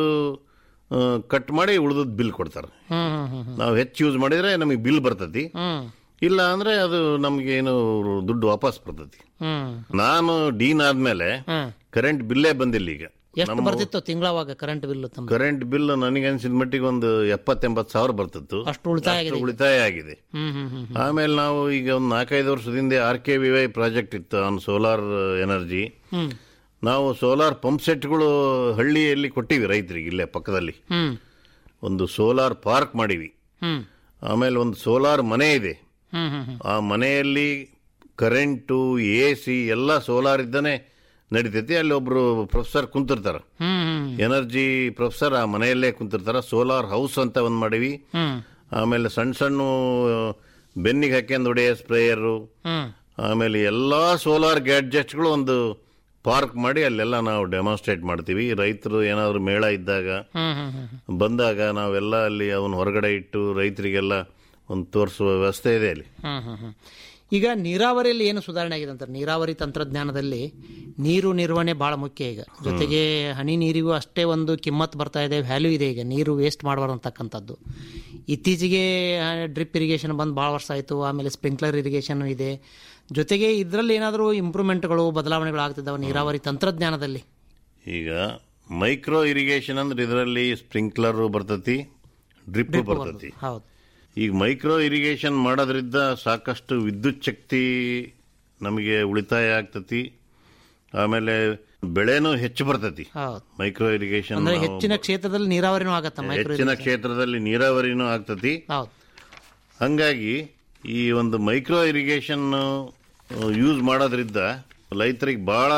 ಕಟ್ ಮಾಡಿ ಉಳಿದದ್ ಬಿಲ್ ಕೊಡ್ತಾರೆ ಹ್ಮ್ ಹ್ಮ್ ಹ್ಮ್ ಹ್ಮ್ ನಾವು ಹೆಚ್ಚು ಯೂಸ್ ಮಾಡಿದ್ರೆ ನಮಗೆ ಬಿಲ್ ಬರ್ತತಿ ಹ್ಮ್ ಇಲ್ಲ ಅಂದ್ರೆ ಅದು ನಮ್ಗೆ ಏನು ದುಡ್ಡು ವಾಪಸ್ ಬರ್ತತಿ ಹ್ಮ್ ನಾನು ಡೀನ್ ಆದ್ಮೇಲೆ ಹ್ಮ್ ಕರೆಂಟ್ ಬಿಲ್ಲೇ ಬಂದಿಲ್ಲ ಈಗ ಎಷ್ಟು ಬರ್ತಿತ್ತು ತಿಂಗಳವಾಗ ಕರೆಂಟ್ ಬಿಲ್ ತಮ್ಮ ಕರೆಂಟ್ ಬಿಲ್ ನನಗೆ ಅನ್ಸಿದ ಮಟ್ಟಿಗೆ ಒಂದು ಎಪ್ಪತ್ತೆಂಬತ್ತು ಸಾವಿರ ಬರ್ತಿತ್ತು ಅಷ್ಟು ಉಳಿತಾಯ ಅಷ್ಟು ಆಗಿದೆ ಉಳಿತಾಯ ಆಗಿದೆ ಹ್ಮ್ ಹ್ಮ್ ಹ್ಮ್ ಆಮೇಲೆ ನಾವು ಈಗ ಒಂದು ನಾಲ್ಕೈದು ವರ್ಷದಿಂದ R K V Y project ಇತ್ತು ಆನ್ ಸೋಲಾರ್ ಎನರ್ಜಿ ಹ್ಮ್ ನಾವು ಸೋಲಾರ್ ಪಂಪ್ ಸೆಟ್ಗಳು ಹಳ್ಳಿಯಲ್ಲಿ ಕೊಟ್ಟಿವಿ ರೈತರಿಗೆ ಇಲ್ಲೇ ಪಕ್ಕದಲ್ಲಿ ಹ್ಮ್ ಒಂದು ಸೋಲಾರ್ ಪಾರ್ಕ್ ಮಾಡಿವಿ ಹ್ಮ್ ಆಮೇಲೆ ಒಂದು ಸೋಲಾರ್ ಮನೆ ಇದೆ ಹ್ಮ್ ಹ್ಮ್ ಹ್ಮ್ ಆ ಮನೆಯಲ್ಲಿ ಕರೆಂಟು ಎ ಸಿ ಎಲ್ಲ ಸೋಲಾರ್ ಇದ್ದಾನೆ ನಡೀತೈತಿ ಅಲ್ಲಿ ಒಬ್ರು ಪ್ರೊಫೆಸರ್ ಕುಂತಿರ್ತಾರ ಹ್ಮ್ ಹ್ಮ್ ಎನರ್ಜಿ ಪ್ರೊಫೆಸರ್ ಆ ಮನೆಯಲ್ಲೇ ಕುಂತಿರ್ತಾರ ಸೋಲಾರ್ ಹೌಸ್ ಅಂತ ಒಂದು ಮಾಡಿವಿ ಹ್ಮ್ ಆಮೇಲೆ ಸಣ್ಣ ಸಣ್ಣ ಬೆನ್ನಿಗೆ ಹಾಕ್ಯಂದು ಹೊಡೆಯೋ ಸ್ಪ್ರೇಯರು ಹ್ಮ್ ಆಮೇಲೆ ಎಲ್ಲಾ ಸೋಲಾರ್ ಗ್ಯಾಡ್ಜೆಟ್ಸ್ಗಳು ಒಂದು ಪಾರ್ಕ್ ಮಾಡಿ ಅಲ್ಲೆಲ್ಲ ನಾವು ಡೆಮಾನ್ಸ್ಟ್ರೇಟ್ ಮಾಡ್ತೀವಿ ರೈತರು ಏನಾದ್ರು ಮೇಳ ಇದ್ದಾಗ ಹ್ಮ್ ಹ್ಮ್ ಹ್ಮ್ ಬಂದಾಗ ನಾವೆಲ್ಲ ಅಲ್ಲಿ ಅವನ್ನ ಹೊರಗಡೆ ಇಟ್ಟು ರೈತರಿಗೆಲ್ಲ ಒಂದು ತೋರಿಸುವ ವ್ಯವಸ್ಥೆ ಇದೆ ಅಲ್ಲಿ ಹ್ಮ್ ಹ್ಮ್ ಹ್ಮ್. ಈಗ ನೀರಾವರಿಯಲ್ಲಿ ಏನು ಸುಧಾರಣೆ ಆಗಿದೆ ಅಂತಾರೆ ನೀರಾವರಿ ತಂತ್ರಜ್ಞಾನದಲ್ಲಿ ನೀರು ನಿರ್ವಹಣೆ ಬಹಳ ಮುಖ್ಯ ಈಗ ಜೊತೆಗೆ ಹನಿ ನೀರಿಗೂ ಅಷ್ಟೇ ಒಂದು ಕಿಮ್ಮತ್ ಬರ್ತಾ ಇದೆ ವ್ಯಾಲ್ಯೂ ಇದೆ ಈಗ ನೀರು ವೇಸ್ಟ್ ಮಾಡಬಾರ್ದು ಅಂತಕ್ಕಂಥದ್ದು ಇತ್ತೀಚೆಗೆ ಡ್ರಿಪ್ ಇರಿಗೇಷನ್ ಬಂದು ಭಾಳ ವರ್ಷ ಆಯಿತು ಆಮೇಲೆ ಸ್ಪ್ರಿಂಕ್ಲರ್ ಇರಿಗೇಷನ್ ಇದೆ ಜೊತೆಗೆ ಇದರಲ್ಲಿ ಏನಾದರೂ ಇಂಪ್ರೂವ್ಮೆಂಟ್ಗಳು ಬದಲಾವಣೆಗಳು ಆಗ್ತಿದ್ದಾವೆ ನೀರಾವರಿ ತಂತ್ರಜ್ಞಾನದಲ್ಲಿ ಈಗ ಮೈಕ್ರೋ ಇರಿಗೇಷನ್ ಅಂದ್ರೆ ಇದರಲ್ಲಿ ಸ್ಪ್ರಿಂಕ್ಲರ್ ಬರ್ತತಿ ಡ್ರಿಪ್ ಬರ್ತತಿ ಹೌದು ಈಗ ಮೈಕ್ರೋ ಇರಿಗೇಷನ್ ಮಾಡೋದ್ರಿಂದ ಸಾಕಷ್ಟು ವಿದ್ಯುತ್ ಶಕ್ತಿ ನಮಗೆ ಉಳಿತಾಯ ಆಗ್ತತಿ ಆಮೇಲೆ ಬೆಳೆನೂ ಹೆಚ್ಚು ಬರ್ತತಿ ಹೌದು ಮೈಕ್ರೋ ಇರಿಗೇಷನ್ ಅಂದ್ರೆ ಹೆಚ್ಚಿನ ಕ್ಷೇತ್ರದಲ್ಲಿ ನೀರಾವರಿನೂ ಆಗತ್ತ ಮೈಕ್ರೋ ಹೆಚ್ಚಿನ ಕ್ಷೇತ್ರದಲ್ಲಿ ನೀರಾವರಿನೂ ಆಗ್ತತಿ ಹೌದು ಹಂಗಾಗಿ ಈ ಒಂದು ಮೈಕ್ರೋ ಇರಿಗೇಷನ್ ಯೂಸ್ ಮಾಡೋದ್ರಿಂದ ರೈತರಿಗೆ ಬಹಳ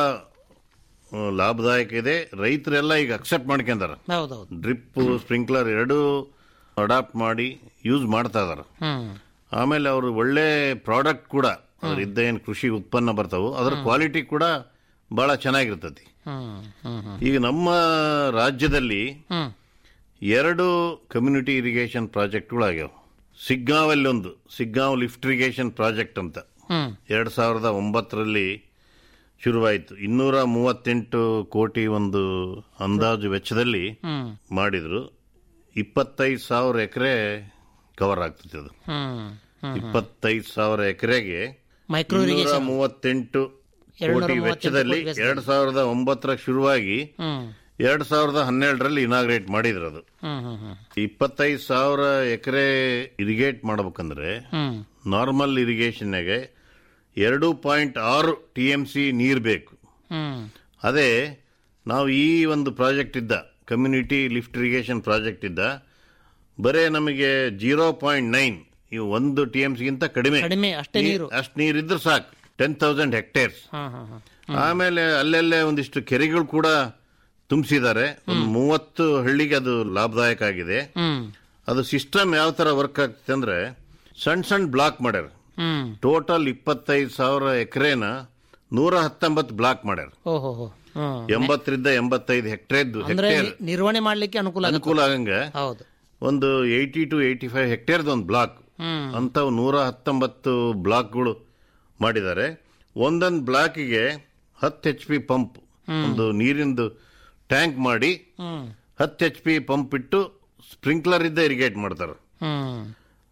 ಆ, ಲಾಭದಾಯಕ ಇದೆ ರೈತರೆಲ್ಲ ಈಗ ಅಕ್ಸೆಪ್ಟ್ ಮಾಡ್ಕೊಂಡಾರ ಹೌದೌದು ಡ್ರಿಪ್ ಸ್ಪ್ರಿಂಕ್ಲರ್ ಎರಡೂ ಅಡಾಪ್ಟ್ ಮಾಡಿ ಯೂಸ್ ಮಾಡ್ತಾ ಇದಾರ ಹ್ಮ್ ಆಮೇಲೆ ಅವರು ಒಳ್ಳೆ ಪ್ರಾಡಕ್ಟ್ ಕೂಡ ಅದರಿಂದ ಏನು ಕೃಷಿ ಉತ್ಪನ್ನ ಬರ್ತಾವೋ ಅದರ ಕ್ವಾಲಿಟಿ ಕೂಡ ಬಹಳ ಚೆನ್ನಾಗಿರ್ತತಿ ಹ್ಮ್ ಹ್ಮ್ ಹ್ಮ್ ಈಗ ನಮ್ಮ ರಾಜ್ಯದಲ್ಲಿ ಹ್ಮ್ ಎರಡು ಕಮ್ಯುನಿಟಿ ಇರಿಗೇಷನ್ ಪ್ರಾಜೆಕ್ಟ್ಗಳು ಆಗ್ಯಾವ ಸಿಗ್ಗಾಂವಲ್ಲಿ ಒಂದು ಸಿಗ್ಗಾಂವ್ ಲಿಫ್ಟ್ ಇರಿಗೇಷನ್ ಪ್ರಾಜೆಕ್ಟ್ ಅಂತ ಹ್ಮ್ ಎರಡ್ ಸಾವಿರದ ಒಂಬತ್ತರಲ್ಲಿ ಶುರುವಾಯಿತು ಇನ್ನೂರ ಮೂವತ್ತೆಂಟು ಕೋಟಿ ಒಂದು ಅಂದಾಜು ವೆಚ್ಚದಲ್ಲಿ ಹ್ಮ್ ಮಾಡಿದ್ರು ಇಪ್ಪತ್ತೈದು ಸಾವಿರ ಎಕರೆ ಕವರ್ ಆಗ್ತದೆ ಅದು ಹ್ಮ್ ಹ್ಮ್ ಇಪ್ಪತ್ತೈದು ಸಾವಿರ ಎಕರೆಗೆ ಮೈಕ್ರೋ ಇನ್ನೂರ ಇರಿಗೇಷನ್ ಮೂವತ್ತೆಂಟು ಎರಡ್ನೂರ ಕೋಟಿ ಮೂವತ್ತೆಂಟು ವೆಚ್ಚದಲ್ಲಿ ಕೋಟಿ ಎರಡ್ ಸಾವಿರದ ಒಂಬತ್ತರ ಶುರುವಾಗಿ ಹ್ಮ್ ಎರಡ್ ಸಾವಿರದ ಹನ್ನೆರಡರಲ್ಲಿ ಇನಾಗ್ರೇಟ್ ಮಾಡಿದ್ರು ಅದು ಹ್ಮ್ ಹ್ಮ್ ಹ್ಮ್ ಇಪ್ಪತ್ತೈದು ಸಾವಿರ ಎಕರೆ ಇರಿಗೇಟ್ ಮಾಡ್ಬೇಕಂದ್ರೆ ಹ್ಮ್ ನಾರ್ಮಲ್ ಇರಿಗೇಷನ್ಗೆ ಎರಡು ಪಾಯಿಂಟ್ ಆರು ಟಿ ಎಂ ಸಿ ನೀರು ಬೇಕು ಹ್ಮ್ ಅದೇ ನಾವು ಈ ಒಂದು ಪ್ರಾಜೆಕ್ಟ್ ಇದ್ದ ಕಮ್ಯುನಿಟಿ ಲಿಫ್ಟ್ ಇರಿಗೇಷನ್ ಪ್ರಾಜೆಕ್ಟ್ ಇದ್ದ ಬರೇ ನಮಗೆ ಜೀರೋ ಪಾಯಿಂಟ್ ನೈನ್ ಇವು ಒಂದು ಟಿ ಎಂ ಸಿಗಿಂತ ಕಡಿಮೆ ಕಡಿಮೆ ಅಷ್ಟೇ ನೀರು ಅಷ್ಟು ನೀರು ಇದ್ರೆ ಸಾಕು ಟೆನ್ ತೌಸಂಡ್ ಹೆಕ್ಟೇರ್ಸ್ ಹಾ ಹಾ ಹಾ ಆಮೇಲೆ ಅಲ್ಲೆಲ್ಲೇ ಒಂದಿಷ್ಟು ಕೆರೆಗಳು ಕೂಡ ತುಂಬಿಸಿದ್ದಾರೆ ಒಂದು ಮೂವತ್ತು ಹಳ್ಳಿಗೆ ಅದು ಲಾಭದಾಯಕ ಆಗಿದೆ ಹ್ಮ್ ಅದು ಸಿಸ್ಟಮ್ ಯಾವ ತರ ವರ್ಕ್ ಆಗ್ತದೆ ಅಂದ್ರೆ ಸಣ್ಣ ಸಣ್ಣ ಬ್ಲಾಕ್ ಮಾಡ್ಯಾರ ಹ್ಮ್ ಟೋಟಲ್ ಇಪ್ಪತ್ತೈದು ಸಾವಿರ ಎಕರೆನ ನೂರ ಹತ್ತೊಂಬತ್ತು ಬ್ಲಾಕ್ ಮಾಡ್ಯಾರ ಓಹೋ ಹೋ ಹ್ಮ್ ಎಂಬತ್ತರಿಂದ ಎಂಬತ್ತೈದು ಹೆಕ್ಟೇರ್ ಅಂದ್ರೆ ಹೆಕ್ಟೇರ್ ನಿ- ನಿರ್ವಹಣೆ ಮಾಡ್ಲಿಕ್ಕೆ ಅನುಕೂಲ ಆಗುತ್ತೆ. ಅನುಕೂಲ ಆಗಂಗ ಹೌದು ಒಂದು ಏಯ್ಟಿ ಟು ಏಯ್ಟಿ ಫೈವ್ ಹೆಕ್ಟೇರ್ದ ಒಂದು ಬ್ಲಾಕ್ ಹ್ಮ್ ಅಂತವು ನೂರ ಹತ್ತೊಂಬತ್ತು ಬ್ಲಾಕ್ಗಳು ಮಾಡಿದ್ದಾರೆ ಒಂದೊಂದು ಬ್ಲಾಕಿಗೆ ಹತ್ತು ಎಚ್ ಪಿ ಪಂಪ್ ಒಂದು ನೀರಿಂದು ಟ್ಯಾಂಕ್ ಮಾಡಿ ಹ್ಮ್ ಹತ್ತು ಎಚ್ ಪಿ ಪಂಪ್ ಇಟ್ಟು ಸ್ಪ್ರಿಂಕ್ಲರ್ ಇದ್ದ ಇರಿಗೇಟ್ ಮಾಡ್ತಾರೆ ಹ್ಮ್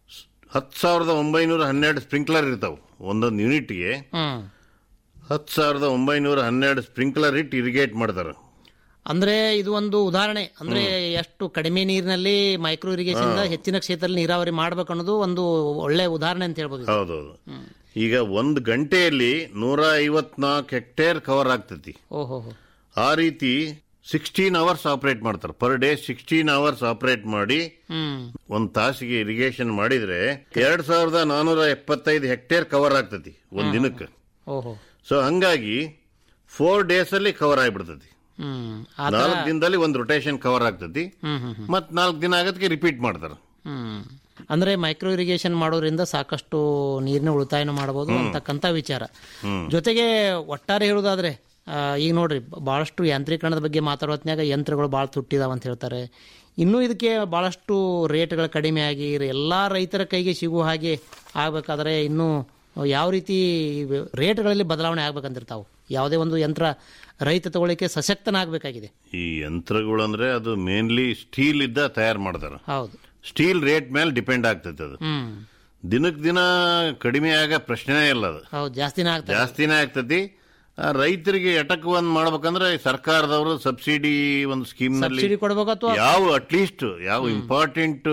ಹತ್ತು ಸಾವಿರದ ಒಂಬೈನೂರ ಹನ್ನೆರಡು ಸ್ಪ್ರಿಂಕ್ಲರ್ ಇರ್ತಾವೆ ಒಂದೊಂದು ಯೂನಿಟ್ಗೆ ಹ್ಮ್ ಹತ್ತು ಸಾವಿರದ ಒಂಬೈನೂರ ಹನ್ನೆರಡು ಸ್ಪ್ರಿಂಕ್ಲರ್ ಇಟ್ಟು ಇರಿಗೇಟ್ ಮಾಡ್ತಾರೆ ಅಂದ್ರೆ ಇದು ಒಂದು ಉದಾಹರಣೆ ಅಂದ್ರೆ ಎಷ್ಟು ಕಡಿಮೆ ನೀರಿನಲ್ಲಿ ಮೈಕ್ರೋ ಇರಿಗೇಷನ್ ಹೆಚ್ಚಿನ ಕ್ಷೇತ್ರದಲ್ಲಿ ನೀರಾವರಿ ಮಾಡ್ಬೇಕು ಅನ್ನೋದು ಒಂದು ಒಳ್ಳೆ ಉದಾಹರಣೆ ಅಂತ ಹೇಳ್ಬೋದು ಇದು. ಹೌದೌದು ಈಗ ಒಂದು ಗಂಟೆಯಲ್ಲಿ ನೂರ ಐವತ್ನಾಲ್ಕು ಹೆಕ್ಟೇರ್ ಕವರ್ ಆಗ್ತತಿ ಓಹೋ ಹೋ. ಆ ರೀತಿ ಸಿಕ್ಸ್ಟೀನ್ ಅವರ್ಸ್ ಆಪರೇಟ್ ಮಾಡ್ತಾರೆ per day sixteen hours operate ಮಾಡಿ ಹ್ಮ್ ಒಂದ್ ತಾಸಿಗೆ ಇರಿಗೇಷನ್ ಮಾಡಿದ್ರೆ ಎರಡ್ ಸಾವಿರದ ನಾನೂರ ಎಪ್ಪತ್ತೈದು ಹೆಕ್ಟೇರ್ ಕವರ್ ಆಗ್ತತಿ ಒಂದ್ ದಿನಕ್ಕೆ ಓಹೋ ಸೊ ಹಂಗಾಗಿ ಫೋರ್ ಡೇಸ್ ಅಲ್ಲಿ ಕವರ್ ಆಗ್ಬಿಡ್ತತಿ ಹ್ಮ್ ಆ ತರ- ನಾಲ್ಕು ದಿನದಲ್ಲಿ ಒಂದು ರೊಟೇಷನ್ ಕವರ್ ಆಗ್ತತಿ ಹ್ಮ್ ಹ್ಮ್ ಹ್ಮ್. ಮತ್ ನಾಲ್ಕು ದಿನ ಆಗದಕ್ಕೆ ರಿಪೀಟ್ ಮಾಡ್ತಾರೆ ಹ್ಮ್ ಅಂದ್ರೆ ಮೈಕ್ರೋ ಇರಿಗೇಷನ್ ಮಾಡೋದ್ರಿಂದ ಸಾಕಷ್ಟು ನೀರಿನ ಉಳಿತಾಯನ ಮಾಡಬಹುದು ಅಂತಕ್ಕಂಥ ವಿಚಾರ ಜೊತೆಗೆ ಒಟ್ಟಾರೆ ಹೇಳುವುದಾದ್ರೆ ಆ, ಈಗ ನೋಡ್ರಿ ಬಹಳಷ್ಟು ಯಾಂತ್ರೀಕರಣದ ಬಗ್ಗೆ ಮಾತಾಡೋ ಹೊತ್ನ್ಯಾಗ ಯಂತ್ರಗಳು ಭಾಳ ತುಟ್ಟಿದಾವ ಅಂತ ಹೇಳ್ತಾರೆ ಇನ್ನೂ ಇದಕ್ಕೆ ಬಹಳಷ್ಟು ರೇಟ್ಗಳು ಕಡಿಮೆ ಆಗಿ ಎಲ್ಲಾ ರೈತರ ಕೈಗೆ ಸಿಗುವ ಹಾಗೆ ಆಗ್ಬೇಕಾದ್ರೆ ಇನ್ನೂ ಯಾವ ರೀತಿ ರೇಟ್ಗಳಲ್ಲಿ ಬದಲಾವಣೆ ಆಗ್ಬೇಕಂತಿರ್ತಾವು ಯಾವುದೇ ಒಂದು ಯಂತ್ರ ರೈತ ತಗೊಳ್ಳಿಕ್ಕೆ ಸಶಕ್ತನಾಗಬೇಕಾಗಿದೆ ಈ ಯಂತ್ರಗಳು ಅಂದ್ರೆ ಅದು ಮೇನ್ಲಿ ಸ್ಟೀಲ್ ಇದ್ದ ತಯಾರು ಮಾಡ್ತಾರೆ ಹೌದು ಸ್ಟೀಲ್ ರೇಟ್ ಮೇಲೆ ಡಿಪೆಂಡ್ ಆಗ್ತೈತೆ ಅದು ಹ್ಮ್ ದಿನಕ್ ದಿನ ಕಡಿಮೆ ಆಗ ಪ್ರಶ್ನೆನೇ ಇಲ್ಲ ಅದು ಹೌದು ಜಾಸ್ತಿನೇ ಆಗ್ತದೆ ಜಾಸ್ತಿನೇ ಆಗ್ತತಿ ಆ, ರೈತರಿಗೆ ಎಟಕ್ ಒಂದ್ ಮಾಡ್ಬೇಕಂದ್ರೆ ಸರ್ಕಾರದವರು ಸಬ್ಸಿಡಿ ಒಂದು ಸ್ಕೀಮ್ ನಲ್ಲಿ ಸಬ್ಸಿಡಿ ಕೊಡ್ಬೇಕು ಅಥವಾ ಯಾವ ಅಟ್ಲೀಸ್ಟ್ ಯಾವ ಇಂಪಾರ್ಟೆಂಟ್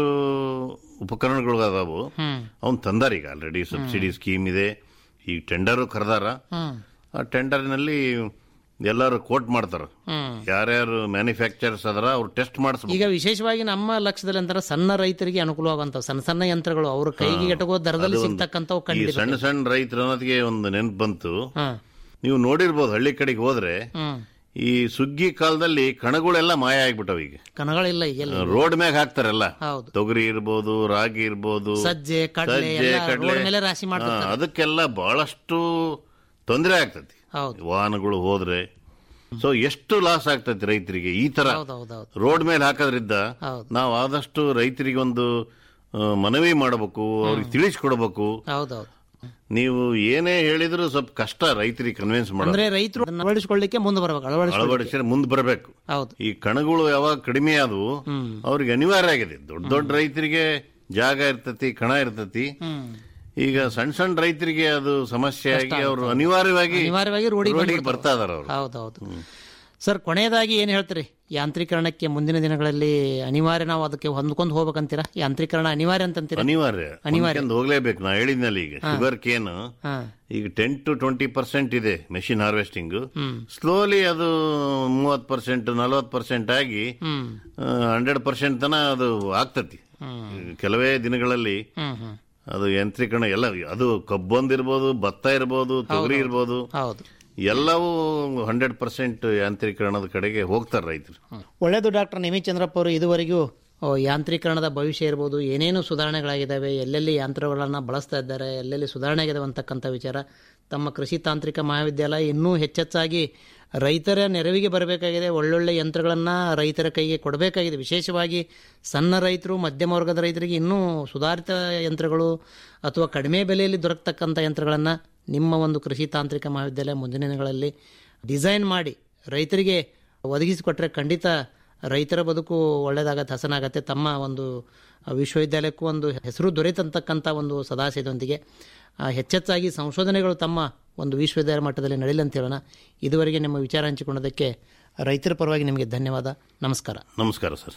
ಉಪಕರಣಗಳು ಅದಾವು ಹ್ಮ್ ಅವ್ನ್ ತಂದಾರ ಈಗ ಆಲ್ರೆಡಿ ಸಬ್ಸಿಡಿ ಸ್ಕೀಮ್ ಇದೆ ಈಗ ಟೆಂಡರ್ ಕರೆದಾರ ಹ್ಮ್ ಆ ಟೆಂಡರ್ನಲ್ಲಿ ಎಲ್ಲರೂ ಕೋಟ್ ಮಾಡ್ತಾರ ಹ್ಮ್ ಯಾರ್ಯಾರು ಮ್ಯಾನುಫ್ಯಾಕ್ಚರ್ಸ್ ಅದರ ಅವ್ರು ಟೆಸ್ಟ್ ಮಾಡಿಸ್ಬೇಕು ಈಗ ವಿಶೇಷವಾಗಿ ನಮ್ಮ ಲಕ್ಷ್ಯದಲ್ಲಿ ಅಂತಾರೆ ಸಣ್ಣ ರೈತರಿಗೆ ಅನುಕೂಲವಾಗುವಂತ ಸಣ್ಣ ಸಣ್ಣ ಯಂತ್ರಗಳು ಅವ್ರ ಕೈಗೆ ಎಟಕೋ ದರದಲ್ಲಿ ಸಿಗ್ತಕ್ಕಂಥವು ಈ ಕಂಡು ಸಣ್ಣ ಸಣ್ಣ ರೈತರು ಅನ್ನೋದಕ್ಕೆ ಒಂದು ನೆನಪು ಬಂತು ಹಾ ನೀವು ನೋಡಿರ್ಬೋದು ಹಳ್ಳಿ ಕಡೆಗೆ ಹೋದ್ರೆ ಹ್ಮ್ ಈ ಸುಗ್ಗಿ ಕಾಲದಲ್ಲಿ ಕಣಗಳೆಲ್ಲ ಮಾಯ ಆಗ್ಬಿಟ್ಟವ ಈಗ ಕಣಗಳಿಲ್ಲ ಈಗ ಎಲ್ಲಿ ರೋಡ್ ಮ್ಯಾಗ ಹಾಕ್ತಾರಲ್ಲ ಹೌದು ತೊಗರಿ ಇರ್ಬೋದು ರಾಗಿ ಇರ್ಬೋದು ಸಜ್ಜೆ ಕಡಲೆ ಸಜ್ಜೆ ಎಲ್ಲ ಕಡಲೆ ರೋಡ್ ಮೇಲೆ ರಾಶಿ ಮಾಡ್ತಾರೆ ಹಾ, ಅದಕ್ಕೆಲ್ಲ ಬಹಳಷ್ಟು ತೊಂದರೆ ಆಗ್ತತಿ ಹೌದು ವಾಹನಗಳು ಹೋದ್ರೆ ಸೊ ಎಷ್ಟು ಲಾಸ್ ಆಗ್ತತಿ ರೈತರಿಗೆ ಈ ತರ ಹೌದೌದೌದು ರೋಡ್ ಮೇಲೆ ಹಾಕೋದ್ರಿಂದ ಹೌದು. ನಾವು ಆದಷ್ಟು ರೈತರಿಗೆ ಒಂದು ಆ, ಮನವಿ ಮಾಡಬೇಕು ಅವ್ರಿಗೆ ತಿಳಿಸ್ಕೊಡ್ಬೇಕು ಹೌದೌದು ನೀವು ಏನೇ ಹೇಳಿದ್ರು ಸ್ವಲ್ಪ ಕಷ್ಟ ರೈತರಿಗೆ ಕನ್ವಿನ್ಸ್ ಮಾಡೋದು ಅಂದ್ರೆ ರೈತರು ಅದನ್ನ ಅಳವಡಿಸಿಕೊಳ್ಳಿಕ್ಕೆ ಮುಂದೆ ಬರ್ಬೇಕು ಅಳವಡಿಸ್ಕೊಳ್ಳಿ ಅಳವಡಿಸಿದ್ರೆ ಮುಂದೆ ಬರಬೇಕು ಹೌದು ಈ ಕಣಗಳು ಯಾವಾಗ ಕಡಿಮೆ ಆದವು ಹ್ಮ್ ಅವ್ರಿಗೆ ಅನಿವಾರ್ಯ ಆಗಿದೆ ದೊಡ್ಡ ದೊಡ್ಡ ರೈತರಿಗೆ ಜಾಗ ಇರ್ತತಿ ಕಣ ಇರ್ತತಿ ಹ್ಮ್ ಈಗ ಸಣ್ಣ ಸಣ್ಣ ರೈತರಿಗೆ ಅದು ಸಮಸ್ಯೆ ಆಗಿ ಅವರು ಅನಿವಾರ್ಯವಾಗಿ ಅನಿವಾರ್ಯವಾಗಿ ರೋಡಿಗೆ ರೋಡಿಗೆ ಬರ್ತಾ ಇದಾರ ಅವರು ಹೌದೌದು ಸರ್ ಕೊನೆಯದಾಗಿ ಏನ್ ಹೇಳ್ತೀರಿ ಯಾಂತ್ರೀಕರಣಕ್ಕೆ ಮುಂದಿನ ದಿನಗಳಲ್ಲಿ ಅನಿವಾರ್ಯ ನಾವು ಅದಕ್ಕೆ ಹೊಂದ್ಕೊಂಡು ಹೋಗ್ಬೇಕಂತೀರಾ ಯಾಂತ್ರೀಕರಣ ಅನಿವಾರ್ಯ ಅಂತಂತೀರಾ ಅನಿವಾರ್ಯ ಅನಿವಾರ್ಯ. ಹೊಂದ್ಕೊಂಡ್ ಹೋಗ್ಲೇಬೇಕು ನಾ ಹೇಳಿದ್ನಲ್ಲ ಈಗ ಶುಗರ್ ಕೇನ್ ಹಾ ಈಗ ಟೆನ್ ಟು ಟ್ವೆಂಟಿ ಪರ್ಸೆಂಟ್ ಇದೆ ಮೆಷಿನ್ ಹಾರ್ವೆಸ್ಟಿಂಗ್ ಹ್ಮ್ ಸ್ಲೋಲಿ ಅದು ಮೂವತ್ ಪರ್ಸೆಂಟ್ ನಲವತ್ ಪರ್ಸೆಂಟ್ ಆಗಿ ಹ್ಮ್ ಹಂಡ್ರೆಡ್ ಪರ್ಸೆಂಟ್ ತನ ಅದು ಆಗ್ತತಿ ಕೆಲವೇ ದಿನಗಳಲ್ಲಿ ಹ್ಮ್ ಹ್ಮ್ ಅದು ಯಂತ್ರೀಕರಣ ಎಲ್ಲ ಅದು ಕಬ್ಬೊಂದಿರ್ಬೋದು ಭತ್ತ ಇರ್ಬೋದು ತೊಗರಿ ಇರ್ಬೋದು ಹೌದು ಎಲ್ಲವೂ ಹಂಡ್ರೆಡ್ ಪರ್ಸೆಂಟ್ ಯಾಂತ್ರೀಕರಣದ ಕಡೆಗೆ ಹೋಗ್ತಾರೆ ರೈತರು ಒಳ್ಳೆಯದು ಡಾಕ್ಟರ್ ನಿಮಿ ಚಂದ್ರಪ್ಪ ಅವರು ಇದುವರೆಗೂ ಆ, ಯಾಂತ್ರೀಕರಣದ ಭವಿಷ್ಯ ಇರ್ಬೋದು ಏನೇನು ಸುಧಾರಣೆಗಳಾಗಿದ್ದಾವೆ ಎಲ್ಲೆಲ್ಲಿ ಯಂತ್ರಗಳನ್ನು ಬಳಸ್ತಾ ಇದ್ದಾರೆ ಎಲ್ಲೆಲ್ಲಿ ಸುಧಾರಣೆ ಆಗಿದಾವೆ ಅಂತಕ್ಕಂಥ ವಿಚಾರ ತಮ್ಮ ಕೃಷಿ ತಾಂತ್ರಿಕ ಮಹಾವಿದ್ಯಾಲಯ ಇನ್ನೂ ಹೆಚ್ಚೆಚ್ಚಾಗಿ ರೈತರ ನೆರವಿಗೆ ಬರಬೇಕಾಗಿದೆ ಒಳ್ಳೊಳ್ಳೆ ಯಂತ್ರಗಳನ್ನು ರೈತರ ಕೈಗೆ ಕೊಡಬೇಕಾಗಿದೆ ವಿಶೇಷವಾಗಿ ಸಣ್ಣ ರೈತರು ಮಧ್ಯಮ ವರ್ಗದ ರೈತರಿಗೆ ಇನ್ನೂ ಸುಧಾರಿತ ಯಂತ್ರಗಳು ಅಥವಾ ಕಡಿಮೆ ಬೆಲೆಯಲ್ಲಿ ದೊರಕತಕ್ಕಂಥ ಯಂತ್ರಗಳನ್ನು ನಿಮ್ಮ ಒಂದು ಕೃಷಿ ತಾಂತ್ರಿಕ ಮಹಾವಿದ್ಯಾಲಯ ಮುಂದಿನ ದಿನಗಳಲ್ಲಿ ಡಿಸೈನ್ ಮಾಡಿ ರೈತರಿಗೆ ಒದಗಿಸಿಕೊಟ್ರೆ ಖಂಡಿತ ರೈತರ ಬದುಕು ಒಳ್ಳೆಯದಾಗತ್ತೆ ಹಸನಾಗತ್ತೆ ತಮ್ಮ ಒಂದು ವಿಶ್ವವಿದ್ಯಾಲಯಕ್ಕೂ ಒಂದು ಹೆಸರು ದೊರೆತಂತಕ್ಕಂಥ ಒಂದು ಸದಾಶಯದೊಂದಿಗೆ ಆ, ಹೆಚ್ಚೆಚ್ಚಾಗಿ ಸಂಶೋಧನೆಗಳು ತಮ್ಮ ಒಂದು ವಿಶ್ವವಿದ್ಯಾಲಯ ಮಟ್ಟದಲ್ಲಿ ನಡೀಲಿ ಅಂತ ಹೇಳೋಣ ಇದುವರೆಗೆ ನಿಮ್ಮ ವಿಚಾರ ಹಂಚಿಕೊಂಡದಕ್ಕೆ ರೈತರ ಪರವಾಗಿ ನಿಮಗೆ ಧನ್ಯವಾದ ನಮಸ್ಕಾರ ನಮಸ್ಕಾರ ಸರ್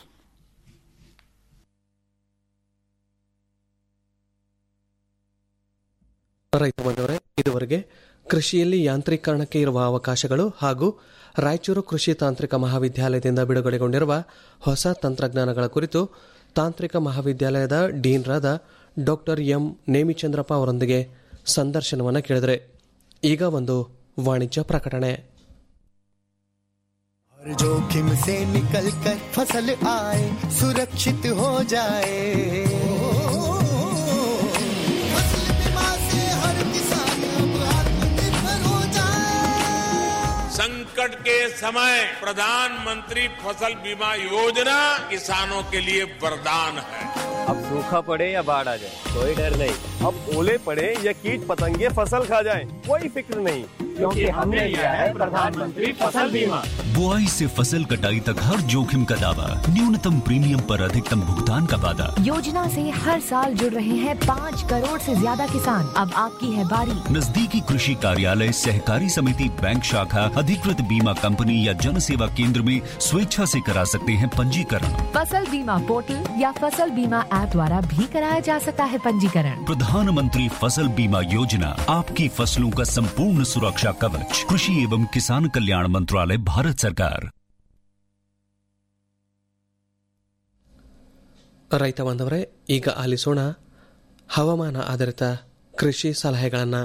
ರೈತ ಬಂದವರೇ ಇದುವರೆಗೆ ಕೃಷಿಯಲ್ಲಿ ಯಾಂತ್ರೀಕರಣಕ್ಕೆ ಇರುವ ಅವಕಾಶಗಳು ಹಾಗೂ ರಾಯಚೂರು ಕೃಷಿ ತಾಂತ್ರಿಕ ಮಹಾವಿದ್ಯಾಲಯದಿಂದ ಬಿಡುಗಡೆಗೊಂಡಿರುವ ಹೊಸ ತಂತ್ರಜ್ಞಾನಗಳ ಕುರಿತು ತಾಂತ್ರಿಕ ಮಹಾವಿದ್ಯಾಲಯದ ಡೀನ್ರಾದ ಡಾಕ್ಟರ್ ಎಂ ನೇಮಿಚಂದ್ರಪ್ಪ ಅವರೊಂದಿಗೆ ಸಂದರ್ಶನವನ್ನು ಕೇಳಿದರೆ ಈಗ ಒಂದು ವಾಣಿಜ್ಯ ಪ್ರಕಟಣೆ जोखिम से निकल कर फसल आए सुरक्षित हो जाए फसल बीमा से हर किसान अब आत्मनिर्भर हो जाए संकट के समय प्रधानमंत्री फसल बीमा योजना किसानों के लिए वरदान है अब सूखा पड़े या बाढ़ आ जाए कोई डर नहीं अब ओले पड़े या कीट पतंगे फसल खा जाए कोई फिक्र नहीं क्योंकि हमने लिया है प्रधानमंत्री फसल बीमा बुआई से फसल कटाई तक हर जोखिम का दावा न्यूनतम प्रीमियम पर अधिकतम भुगतान का वादा योजना से हर साल जुड़ रहे हैं पाँच करोड़ से ज्यादा किसान अब आपकी है बारी नजदीकी कृषि कार्यालय सहकारी समिति बैंक शाखा अधिकृत बीमा कंपनी या जन सेवा केंद्र में स्वेच्छा से करा सकते हैं पंजीकरण फसल बीमा पोर्टल या फसल बीमा ऐप द्वारा भी कराया जा सकता है पंजीकरण प्रधानमंत्री फसल बीमा योजना आपकी फसलों का संपूर्ण सुरक्षा कवच कृषि एवं किसान कल्याण मंत्रालय भारत सरकार ರೈತ ಬಾಂಧವರೇ ಈಗ ಆಲಿಸೋಣ ಹವಾಮಾನ ಆಧಾರಿತ ಕೃಷಿ ಸಲಹೆಗಳನ್ನು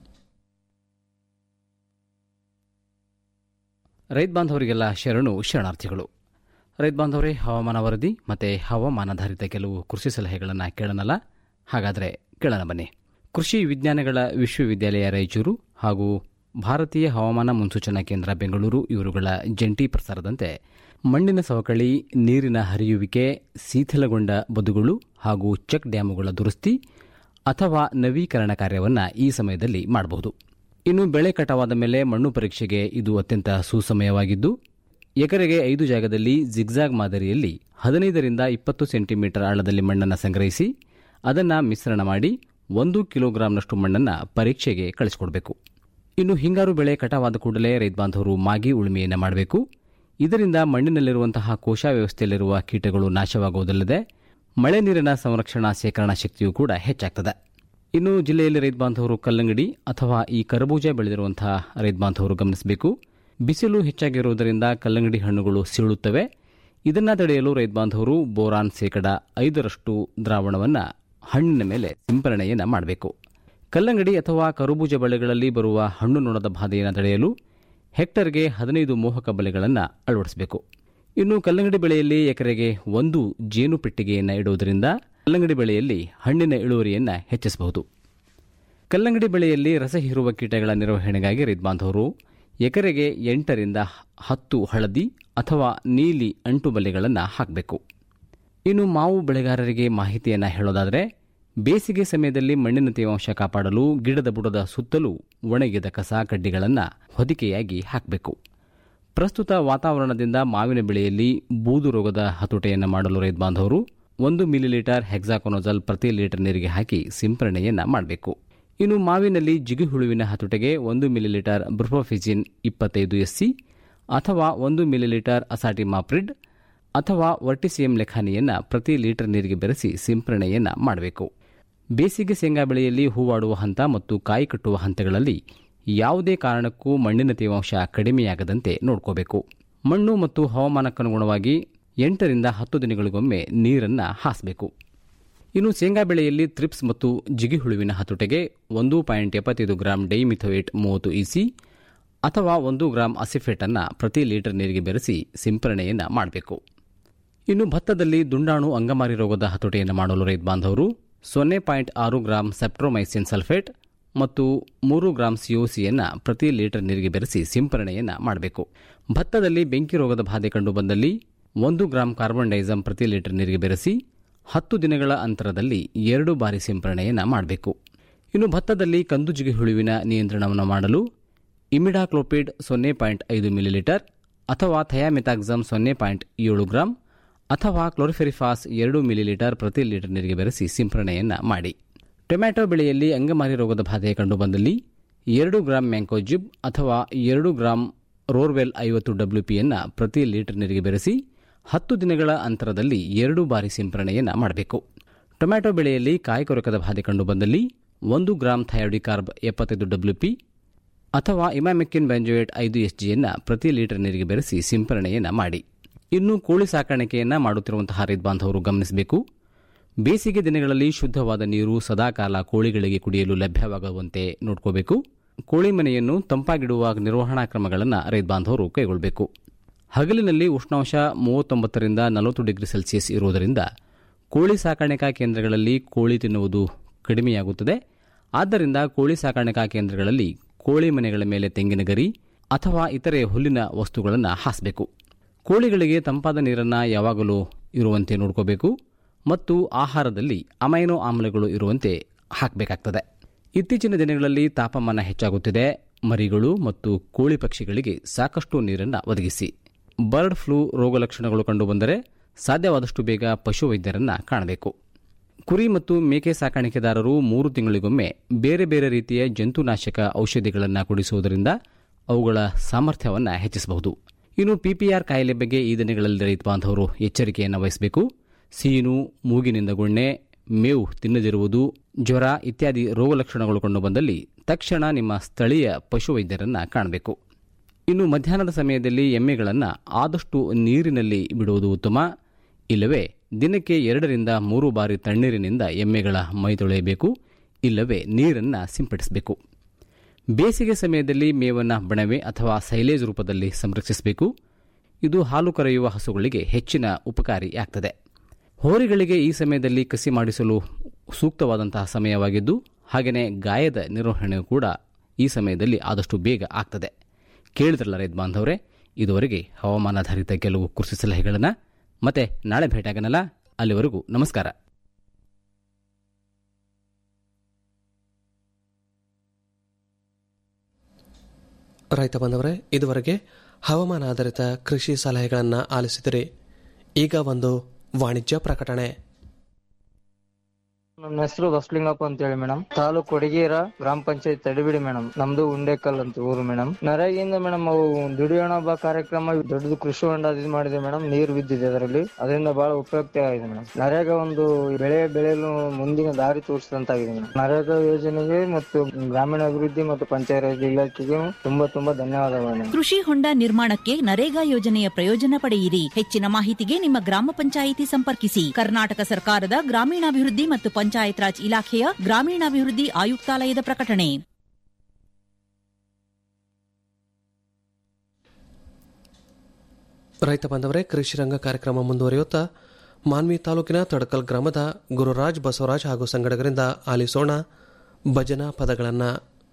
ರೈತ ಬಾಂಧವರಿಗೆಲ್ಲ ಶರಣು ಶರಣಾರ್ಥಿಗಳು ರೈತ ಬಾಂಧವರೇ ಹವಾಮಾನ ವರದಿ ಮತ್ತು ಹವಾಮಾನಾಧಾರಿತ ಕೆಲವು ಕೃಷಿ ಸಲಹೆಗಳನ್ನು ಕೇಳೋಣಲ್ಲ ಹಾಗಾದರೆ ಕೇಳೋಣ ಬನ್ನಿ ಕೃಷಿ ವಿಜ್ಞಾನಗಳ ವಿಶ್ವವಿದ್ಯಾಲಯ ರಾಯಚೂರು ಹಾಗೂ ಭಾರತೀಯ ಹವಾಮಾನ ಮುನ್ಸೂಚನಾ ಕೇಂದ್ರ ಬೆಂಗಳೂರು ಇವರುಗಳ ಜಂಟಿ ಪ್ರಸಾರದಂತೆ ಮಣ್ಣಿನ ಸವಕಳಿ ನೀರಿನ ಹರಿಯುವಿಕೆ ಶೀಥಲಗೊಂಡ ಬದುಗಳು ಹಾಗೂ ಚೆಕ್ ಡ್ಯಾಮುಗಳ ದುರಸ್ತಿ ಅಥವಾ ನವೀಕರಣ ಕಾರ್ಯವನ್ನು ಈ ಸಮಯದಲ್ಲಿ ಮಾಡಬಹುದು ಇನ್ನು ಬೆಳೆ ಕಟಾವಾದ ಮೇಲೆ ಮಣ್ಣು ಪರೀಕ್ಷೆಗೆ ಇದು ಅತ್ಯಂತ ಸುಸಮಯವಾಗಿದ್ದು ಎಕರೆಗೆ ಐದು ಜಾಗದಲ್ಲಿ ಜಿಗ್ಜಾಗ್ ಮಾದರಿಯಲ್ಲಿ ಹದಿನೈದರಿಂದ ಇಪ್ಪತ್ತು ಸೆಂಟಿಮೀಟರ್ ಆಳದಲ್ಲಿ ಮಣ್ಣನ್ನು ಸಂಗ್ರಹಿಸಿ ಅದನ್ನು ಮಿಶ್ರಣ ಮಾಡಿ ಒಂದು ಕಿಲೋಗ್ರಾಂನಷ್ಟು ಮಣ್ಣನ್ನು ಪರೀಕ್ಷೆಗೆ ಕಳಿಸಿಕೊಡಬೇಕು ಇನ್ನು ಹಿಂಗಾರು ಬೆಳೆ ಕಟಾವಾದ ಕೂಡಲೇ ರೈತ ಬಾಂಧವರು ಮಾಗಿ ಉಳುಮೆಯನ್ನು ಮಾಡಬೇಕು ಇದರಿಂದ ಮಣ್ಣಿನಲ್ಲಿರುವಂತಹ ಕೋಶ ವ್ಯವಸ್ಥೆಯಲ್ಲಿರುವ ಕೀಟಗಳು ನಾಶವಾಗುವುದಲ್ಲದೆ ಮಳೆ ನೀರಿನ ಸಂರಕ್ಷಣಾ ಶೇಖರಣಾ ಶಕ್ತಿಯೂ ಕೂಡ ಹೆಚ್ಚಾಗ್ತದೆ ಇನ್ನು ಜಿಲ್ಲೆಯಲ್ಲಿ ರೈತ ಬಾಂಧವರು ಕಲ್ಲಂಗಡಿ ಅಥವಾ ಈ ಕರಬೂಜ ಬೆಳೆದಿರುವಂತಹ ರೈತ ಬಾಂಧವರು ಗಮನಿಸಬೇಕು ಬಿಸಿಲು ಹೆಚ್ಚಾಗಿರುವುದರಿಂದ ಕಲ್ಲಂಗಡಿ ಹಣ್ಣುಗಳು ಸೀಳುತ್ತವೆ ಇದನ್ನು ತಡೆಯಲು ರೈತ ಬಾಂಧವರು ಬೋರಾನ್ ಶೇಕಡ ಐದರಷ್ಟು ದ್ರಾವಣವನ್ನು ಹಣ್ಣಿನ ಮೇಲೆ ಸಿಂಪರಣೆಯನ್ನು ಮಾಡಬೇಕು ಕಲ್ಲಂಗಡಿ ಅಥವಾ ಕರುಬೂಜ ಬೆಳೆಗಳಲ್ಲಿ ಬರುವ ಹಣ್ಣು ನೊಣದ ಬಾಧೆಯನ್ನು ತಡೆಯಲು ಹೆಕ್ಟರ್ಗೆ ಹದಿನೈದು ಮೋಹಕ ಬಲೆಗಳನ್ನು ಅಳವಡಿಸಬೇಕು ಇನ್ನು ಕಲ್ಲಂಗಡಿ ಬೆಳೆಯಲ್ಲಿ ಎಕರೆಗೆ ಒಂದು ಜೇನು ಪೆಟ್ಟಿಗೆಯನ್ನು ಇಡುವುದರಿಂದ ಕಲ್ಲಂಗಡಿ ಬೆಳೆಯಲ್ಲಿ ಹಣ್ಣಿನ ಇಳುವರಿಯನ್ನು ಹೆಚ್ಚಿಸಬಹುದು ಕಲ್ಲಂಗಡಿ ಬೆಳೆಯಲ್ಲಿ ರಸ ಹೀರುವ ಕೀಟಗಳ ನಿರ್ವಹಣೆಗಾಗಿ ರೈತ ಬಾಂಧವರು ಎಕರೆಗೆ ಎಂಟರಿಂದ ಹತ್ತು ಹಳದಿ ಅಥವಾ ನೀಲಿ ಅಂಟು ಬಲೆಗಳನ್ನು ಹಾಕಬೇಕು ಇನ್ನು ಮಾವು ಬೆಳೆಗಾರರಿಗೆ ಮಾಹಿತಿಯನ್ನು ಹೇಳೋದಾದರೆ ಬೇಸಿಗೆ ಸಮಯದಲ್ಲಿ ಮಣ್ಣಿನ ತೇವಾಂಶ ಕಾಪಾಡಲು ಗಿಡದ ಬುಡದ ಸುತ್ತಲೂ ಒಣಗಿದ ಕಸ ಕಡ್ಡಿಗಳನ್ನು ಹೊದಿಕೆಯಾಗಿ ಹಾಕಬೇಕು ಪ್ರಸ್ತುತ ವಾತಾವರಣದಿಂದ ಮಾವಿನ ಬೆಳೆಯಲ್ಲಿ ಬೂದು ರೋಗದ ಹತೋಟೆಯನ್ನು ಮಾಡಲು ರೈತ ಬಾಂಧವರು ಒಂದು ಮಿಲಿಲೀಟರ್ ಹೆಕ್ಸಾಕೊನೋಜಲ್ ಪ್ರತಿ ಲೀಟರ್ ನೀರಿಗೆ ಹಾಕಿ ಸಿಂಪರಣೆಯನ್ನು ಮಾಡಬೇಕು ಇನ್ನು ಮಾವಿನಲ್ಲಿ ಜಿಗುಹುಳುವಿನ ಹತೋಟೆಗೆ ಒಂದು ಮಿಲಿಲೀಟರ್ ಬ್ರೂಫೋಫಿಜಿನ್ ಇಪ್ಪತ್ತೈದು ಎಸ್ಸಿ ಅಥವಾ ಒಂದು ಮಿಲಿಲೀಟರ್ ಅಸಾಟಿಮಾಪ್ರಿಡ್ ಅಥವಾ ವರ್ಟಿಸಿಯಂ ಲೆಖಾನಿಯನ್ನು ಪ್ರತಿ ಲೀಟರ್ ನೀರಿಗೆ ಬೆರೆಸಿ ಸಿಂಪರಣೆಯನ್ನು ಮಾಡಬೇಕು ಬೇಸಿಗೆ ಶೇಂಗಾ ಬೆಳೆಯಲ್ಲಿ ಹೂವಾಡುವ ಹಂತ ಮತ್ತು ಕಾಯಿ ಕಟ್ಟುವ ಹಂತಗಳಲ್ಲಿ ಯಾವುದೇ ಕಾರಣಕ್ಕೂ ಮಣ್ಣಿನ ತೇವಾಂಶ ಕಡಿಮೆಯಾಗದಂತೆ ನೋಡ್ಕೋಬೇಕು ಮಣ್ಣು ಮತ್ತು ಹವಾಮಾನಕ್ಕನುಗುಣವಾಗಿ ಎಂಟರಿಂದ ಹತ್ತು ದಿನಗಳಿಗೊಮ್ಮೆ ನೀರನ್ನು ಹಾಸಬೇಕು ಇನ್ನು ಶೇಂಗಾ ಬೆಳೆಯಲ್ಲಿ ಥ್ರಿಪ್ಸ್ ಮತ್ತು ಜಿಗಿಹುಳುವಿನ ಹತೋಟೆಗೆ ಒಂದು ಪಾಯಿಂಟ್ ಎಪ್ಪತ್ತೈದು ಗ್ರಾಂ ಡೈಮಿಥೋಯೇಟ್ ಮೂವತ್ತು ಇಸಿ ಅಥವಾ ಒಂದು ಗ್ರಾಂ ಅಸಿಫೇಟನ್ನು ಪ್ರತಿ ಲೀಟರ್ ನೀರಿಗೆ ಬೆರೆಸಿ ಸಿಂಪರಣೆಯನ್ನು ಮಾಡಬೇಕು ಇನ್ನು ಭತ್ತದಲ್ಲಿ ದುಂಡಾಣು ಅಂಗಮಾರಿ ರೋಗದ ಹತೋಟಿಯನ್ನು ಮಾಡಲು ರೈತ ಬಾಂಧವರು ಸೊನ್ನೆ ಪಾಯಿಂಟ್ ಆರು ಗ್ರಾಂ ಸೆಪ್ಟ್ರೋಮೈಸಿನ್ ಸಲ್ಫೇಟ್ ಮತ್ತು ಮೂರು ಗ್ರಾಂ ಸಿಒಸಿಯನ್ನು ಪ್ರತಿ ಲೀಟರ್ ನೀರಿಗೆ ಬೆರೆಸಿ ಸಿಂಪರಣೆಯನ್ನು ಮಾಡಬೇಕು ಭತ್ತದಲ್ಲಿ ಬೆಂಕಿ ರೋಗದ ಬಾಧೆ ಕಂಡುಬಂದಲ್ಲಿ ಒಂದು ಗ್ರಾಂ ಕಾರ್ಬನ್ ಡೈಸಮ್ ಪ್ರತಿ ಲೀಟರ್ ನೀರಿಗೆ ಬೆರೆಸಿ ಹತ್ತು ದಿನಗಳ ಅಂತರದಲ್ಲಿ ಎರಡು ಬಾರಿ ಸಿಂಪರಣೆಯನ್ನು ಮಾಡಬೇಕು ಇನ್ನು ಭತ್ತದಲ್ಲಿ ಕಂದುಜಿಗೆ ಹುಳುವಿನ ನಿಯಂತ್ರಣವನ್ನು ಮಾಡಲು ಇಮಿಡಾಕ್ಲೋಪಿಡ್ ಸೊನ್ನೆ ಪಾಯಿಂಟ್ ಐದು ಮಿಲಿಲೀಟರ್ ಅಥವಾ ಥಯಾಮಿತಾಕ್ಸಮ್ ಸೊನ್ನೆ ಪಾಯಿಂಟ್ ಏಳು ಗ್ರಾಂ ಅಥವಾ ಕ್ಲೋರಿಫೆರಿಫಾಸ್ ಎರಡು ಮಿಲಿಲೀಟರ್ ಪ್ರತಿ ಲೀಟರ್ ನೀರಿಗೆ ಬೆರೆಸಿ ಸಿಂಪರಣೆಯನ್ನು ಮಾಡಿ ಟೊಮ್ಯಾಟೊ ಬೆಳೆಯಲ್ಲಿ ಅಂಗಮಾರಿ ರೋಗದ ಬಾಧೆ ಕಂಡುಬಂದಲ್ಲಿ ಎರಡು ಗ್ರಾಂ ಮ್ಯಾಂಕೋಜಿಬ್ ಅಥವಾ ಎರಡು ಗ್ರಾಂ ರೋರ್ವೆಲ್ ಐವತ್ತು ಡಬ್ಲ್ಯೂಪಿಯನ್ನು ಪ್ರತಿ ಲೀಟರ್ ನೀರಿಗೆ ಬೆರೆಸಿ ಹತ್ತು ದಿನಗಳ ಅಂತರದಲ್ಲಿ ಎರಡು ಬಾರಿ ಸಿಂಪರಣೆಯನ್ನು ಮಾಡಬೇಕು ಟೊಮ್ಯಾಟೊ ಬೆಳೆಯಲ್ಲಿ ಕಾಯಿ ಕೊರಕದ ಬಾಧೆ ಕಂಡುಬಂದಲ್ಲಿ ಒಂದು ಗ್ರಾಂ ಥಯೋಡಿಕಾರ್ಬ್ ಎಪ್ಪತ್ತೈದು ಡಬ್ಲ್ಯೂಪಿ ಅಥವಾ ಇಮಾಮೆಕ್ಕಿನ್ ಬೆಂಜೋಯೇಟ್ ಐದು ಎಸ್ಜಿಯನ್ನು ಪ್ರತಿ ಲೀಟರ್ ನೀರಿಗೆ ಬೆರೆಸಿ ಸಿಂಪರಣೆಯನ್ನು ಮಾಡಿ ಇನ್ನು ಕೋಳಿ ಸಾಕಾಣಿಕೆಯನ್ನು ಮಾಡುತ್ತಿರುವಂತಹ ರೈತ ಬಾಂಧವರು ಗಮನಿಸಬೇಕು ಬೇಸಿಗೆ ದಿನಗಳಲ್ಲಿ ಶುದ್ಧವಾದ ನೀರು ಸದಾಕಾಲ ಕೋಳಿಗಳಿಗೆ ಕುಡಿಯಲು ಲಭ್ಯವಾಗುವಂತೆ ನೋಡ್ಕೋಬೇಕು ಕೋಳಿ ಮನೆಯನ್ನು ತಂಪಾಗಿಡುವ ನಿರ್ವಹಣಾ ಕ್ರಮಗಳನ್ನು ರೈತ ಬಾಂಧವರು ಕೈಗೊಳ್ಳಬೇಕು ಹಗಲಿನಲ್ಲಿ ಉಷ್ಣಾಂಶ ಮೂವತ್ತೊಂಬತ್ತರಿಂದ ನಲವತ್ತು ಡಿಗ್ರಿ ಸೆಲ್ಸಿಯಸ್ ಇರುವುದರಿಂದ ಕೋಳಿ ಸಾಕಾಣಿಕಾ ಕೇಂದ್ರಗಳಲ್ಲಿ ಕೋಳಿ ತಿನ್ನುವುದು ಕಡಿಮೆಯಾಗುತ್ತದೆ ಆದ್ದರಿಂದ ಕೋಳಿ ಸಾಕಾಣಿಕಾ ಕೇಂದ್ರಗಳಲ್ಲಿ ಕೋಳಿ ಮನೆಗಳ ಮೇಲೆ ತೆಂಗಿನ ಗರಿ ಅಥವಾ ಇತರೆ ಹುಲ್ಲಿನ ವಸ್ತುಗಳನ್ನು ಹಾಸಬೇಕು ಕೋಳಿಗಳಿಗೆ ತಂಪಾದ ನೀರನ್ನು ಯಾವಾಗಲೂ ಇರುವಂತೆ ನೋಡ್ಕೋಬೇಕು ಮತ್ತು ಆಹಾರದಲ್ಲಿ ಅಮೈನೋ ಆಮ್ಲಗಳು ಇರುವಂತೆ ಹಾಕಬೇಕಾಗ್ತದೆ ಇತ್ತೀಚಿನ ದಿನಗಳಲ್ಲಿ ತಾಪಮಾನ ಹೆಚ್ಚಾಗುತ್ತಿದೆ ಮರಿಗಳು ಮತ್ತು ಕೋಳಿ ಪಕ್ಷಿಗಳಿಗೆ ಸಾಕಷ್ಟು ನೀರನ್ನು ಒದಗಿಸಿ ಬರ್ಡ್ ಫ್ಲೂ ರೋಗ ಲಕ್ಷಣಗಳು ಕಂಡುಬಂದರೆ ಸಾಧ್ಯವಾದಷ್ಟು ಬೇಗ ಪಶುವೈದ್ಯರನ್ನು ಕಾಣಬೇಕು ಕುರಿ ಮತ್ತು ಮೇಕೆ ಸಾಕಾಣಿಕೆದಾರರು ಮೂರು ತಿಂಗಳಿಗೊಮ್ಮೆ ಬೇರೆ ಬೇರೆ ರೀತಿಯ ಜಂತುನಾಶಕ ಔಷಧಿಗಳನ್ನು ಕುಡಿಸುವುದರಿಂದ ಅವುಗಳ ಸಾಮರ್ಥ್ಯವನ್ನು ಹೆಚ್ಚಿಸಬಹುದು ಇನ್ನು ಪಿಪಿಆರ್ ಕಾಯಿಲೆ ಬಗ್ಗೆ ಈ ದಿನಗಳಲ್ಲಿ ರೈತ ಬಾಂಧವರು ಎಚ್ಚರಿಕೆಯನ್ನು ವಹಿಸಬೇಕು ಸೀನು ಮೂಗಿನಿಂದ ಗುಣ್ಣೆ ಮೇವು ತಿನ್ನದಿರುವುದು ಜ್ವರ ಇತ್ಯಾದಿ ರೋಗ ಲಕ್ಷಣಗಳು ಕಂಡುಬಂದಲ್ಲಿ ತಕ್ಷಣ ನಿಮ್ಮ ಸ್ಥಳೀಯ ಪಶುವೈದ್ಯರನ್ನು ಕಾಣಬೇಕು ಇನ್ನು ಮಧ್ಯಾಹ್ನದ ಸಮಯದಲ್ಲಿ ಎಮ್ಮೆಗಳನ್ನು ಆದಷ್ಟು ನೀರಿನಲ್ಲಿ ಬಿಡುವುದು ಉತ್ತಮ ಇಲ್ಲವೇ ದಿನಕ್ಕೆ ಎರಡರಿಂದ ಮೂರು ಬಾರಿ ತಣ್ಣೀರಿನಿಂದ ಎಮ್ಮೆಗಳ ಮೈ ತೊಳೆಯಬೇಕು ಇಲ್ಲವೇ ನೀರನ್ನು ಸಿಂಪಡಿಸಬೇಕು ಬೇಸಿಗೆ ಸಮಯದಲ್ಲಿ ಮೇವನ್ನು ಬಣವೆ ಅಥವಾ ಸೈಲೇಜ್ ರೂಪದಲ್ಲಿ ಸಂರಕ್ಷಿಸಬೇಕು ಇದು ಹಾಲು ಕರೆಯುವ ಹಸುಗಳಿಗೆ ಹೆಚ್ಚಿನ ಉಪಕಾರಿಯಾಗ್ತದೆ ಹೋರಿಗಳಿಗೆ ಈ ಸಮಯದಲ್ಲಿ ಕಸಿ ಮಾಡಿಸಲು ಸೂಕ್ತವಾದಂತಹ ಸಮಯವಾಗಿದ್ದು ಹಾಗೆಯೇ ಗಾಯದ ನಿರ್ವಹಣೆಯೂ ಕೂಡ ಈ ಸಮಯದಲ್ಲಿ ಆದಷ್ಟು ಬೇಗ ಆಗ್ತದೆ ಕೇಳಿದ್ರಲ್ಲ ರೈತ ಬಾಂಧವರೇ ಇದುವರೆಗೆ ಹವಾಮಾನಾಧಾರಿತ ಕೆಲವು ಕೃಷಿ ಸಲಹೆಗಳನ್ನು ಮತ್ತೆ ನಾಳೆ ಭೇಟಿಯಾಗನಲ್ಲ ಅಲ್ಲಿವರೆಗೂ ನಮಸ್ಕಾರ ರೈತ ಬಂದವರೇ ಇದುವರೆಗೆ ಹವಾಮಾನ ಆಧಾರಿತ ಕೃಷಿ ಸಲಹೆಗಳನ್ನು ಆಲಿಸಿದಿರಿ ಈಗ ಒಂದು ವಾಣಿಜ್ಯ ಪ್ರಕಟಣೆ ನನ್ನ ಹೆಸರು ಬಸಲಿಂಗಪ್ಪ ಅಂತ ಹೇಳಿ ಮೇಡಮ್ ತಾಲೂಕು ಕೊಡಗೇರ ಗ್ರಾಮ ಪಂಚಾಯತ್ ತಡಿಬಿಡಿ ಮೇಡಮ್ ನಮ್ದು ಉಂಡೇಕಲ್ ಅಂತ ಊರು ಮೇಡಮ್ ನರೇಗಿಂದ ಮೇಡಮ್ ಅವು ದುಡಿಯೋಣ ಬಾ ಕಾರ್ಯಕ್ರಮ ದೊಡ್ಡದು ಕೃಷಿ ಹೊಂಡ ಇದು ಮಾಡಿದೆ ಮೇಡಮ್ ನೀರು ಬಿದ್ದಿದೆ ಅದರಲ್ಲಿ ಅದರಿಂದ ಬಹಳ ಉಪಯುಕ್ತ ಆಗಿದೆ ಮೇಡಮ್ ನರೇಗಾ ಒಂದು ಬೆಳೆ ಬೆಳೆಯಲು ಮುಂದಿನ ದಾರಿ ತೋರಿಸಿದಂತಾಗಿದೆ ಮೇಡಮ್ ನರೇಗಾ ಯೋಜನೆಗೆ ಮತ್ತು ಗ್ರಾಮೀಣಾಭಿವೃದ್ಧಿ ಮತ್ತು ಪಂಚಾಯತ್ ಇಲಾಖೆಗೆ ತುಂಬಾ ತುಂಬಾ ಧನ್ಯವಾದಗಳು ಮೇಡಮ್ ಕೃಷಿ ಹೊಂಡ ನಿರ್ಮಾಣಕ್ಕೆ ನರೇಗಾ ಯೋಜನೆಯ ಪ್ರಯೋಜನ ಪಡೆಯಿರಿ ಹೆಚ್ಚಿನ ಮಾಹಿತಿಗೆ ನಿಮ್ಮ ಗ್ರಾಮ ಪಂಚಾಯಿತಿ ಸಂಪರ್ಕಿಸಿ ಕರ್ನಾಟಕ ಸರ್ಕಾರದ ಗ್ರಾಮೀಣಾಭಿವೃದ್ಧಿ ಮತ್ತು ಪಂಚಾಯತ್ ರಾಜ್ ಇಲಾಖೆಯ ಗ್ರಾಮೀಣಾಭಿವೃದ್ಧಿ ಆಯುಕ್ತಾಲಯದ ಪ್ರಕಟಣೆ ರೈತ ಬಾಂಧವರೇ ಕೃಷಿ ರಂಗ ಕಾರ್ಯಕ್ರಮ ಮುಂದುವರಿಯುತ್ತಾ ಮಾನ್ವಿ ತಾಲೂಕಿನ ತಡಕಲ್ ಗ್ರಾಮದ ಗುರುರಾಜ್ ಬಸವರಾಜ್ ಹಾಗೂ ಸಂಗಡಗರಿಂದ ಆಲಿಸೋಣ ಭಜನಾ ಪದಗಳನ್ನು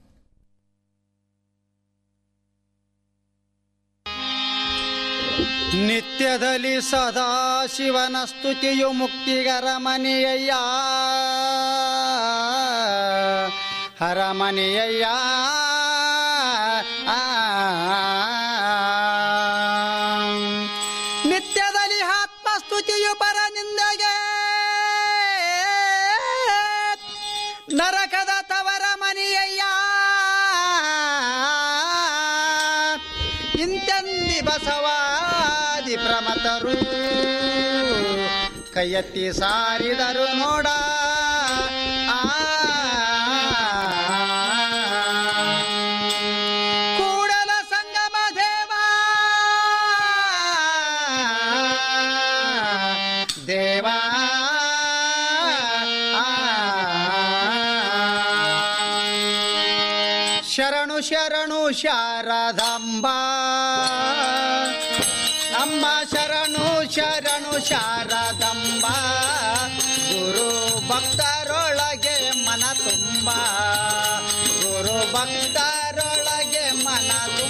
ನಿತ್ಯದಲ್ಲಿ ಸದಾ ಶಿವನ ಸ್ತುತಿಯು ಮುಕ್ತಿಗರ ಮನೆಯಯ್ಯ ಹರಮನೆಯಯ್ಯ ಆ. ನಿತ್ಯದಲ್ಲಿ ಆತ್ಮಸ್ತುತಿಯು ಪರ ನಿಂದೆಗೆ ನರಕದ ತವರ ಮನೆಯಯ್ಯ ಇಂತೆಂದಿ ಬಸವಾದಿ ಪ್ರಮತರು ಕೈಯೆತ್ತಿ ಸಾರಿದರು ನೋಡ ಆ. ಕೂಡಲ ಸಂಗಮ ದೇವ ದೇವ ಶರಣು ಶರಣು ಶಾರದಾಂಬ ಅಮ್ಮ ಶರಣು ಶರಣು ಶಾರದಾಂಬ ಗುರು ಭಕ್ತರೊಳಗೆ ಮನ ತುಂಬ ಗುರು ಭಕ್ತರೊಳಗೆ ಮನ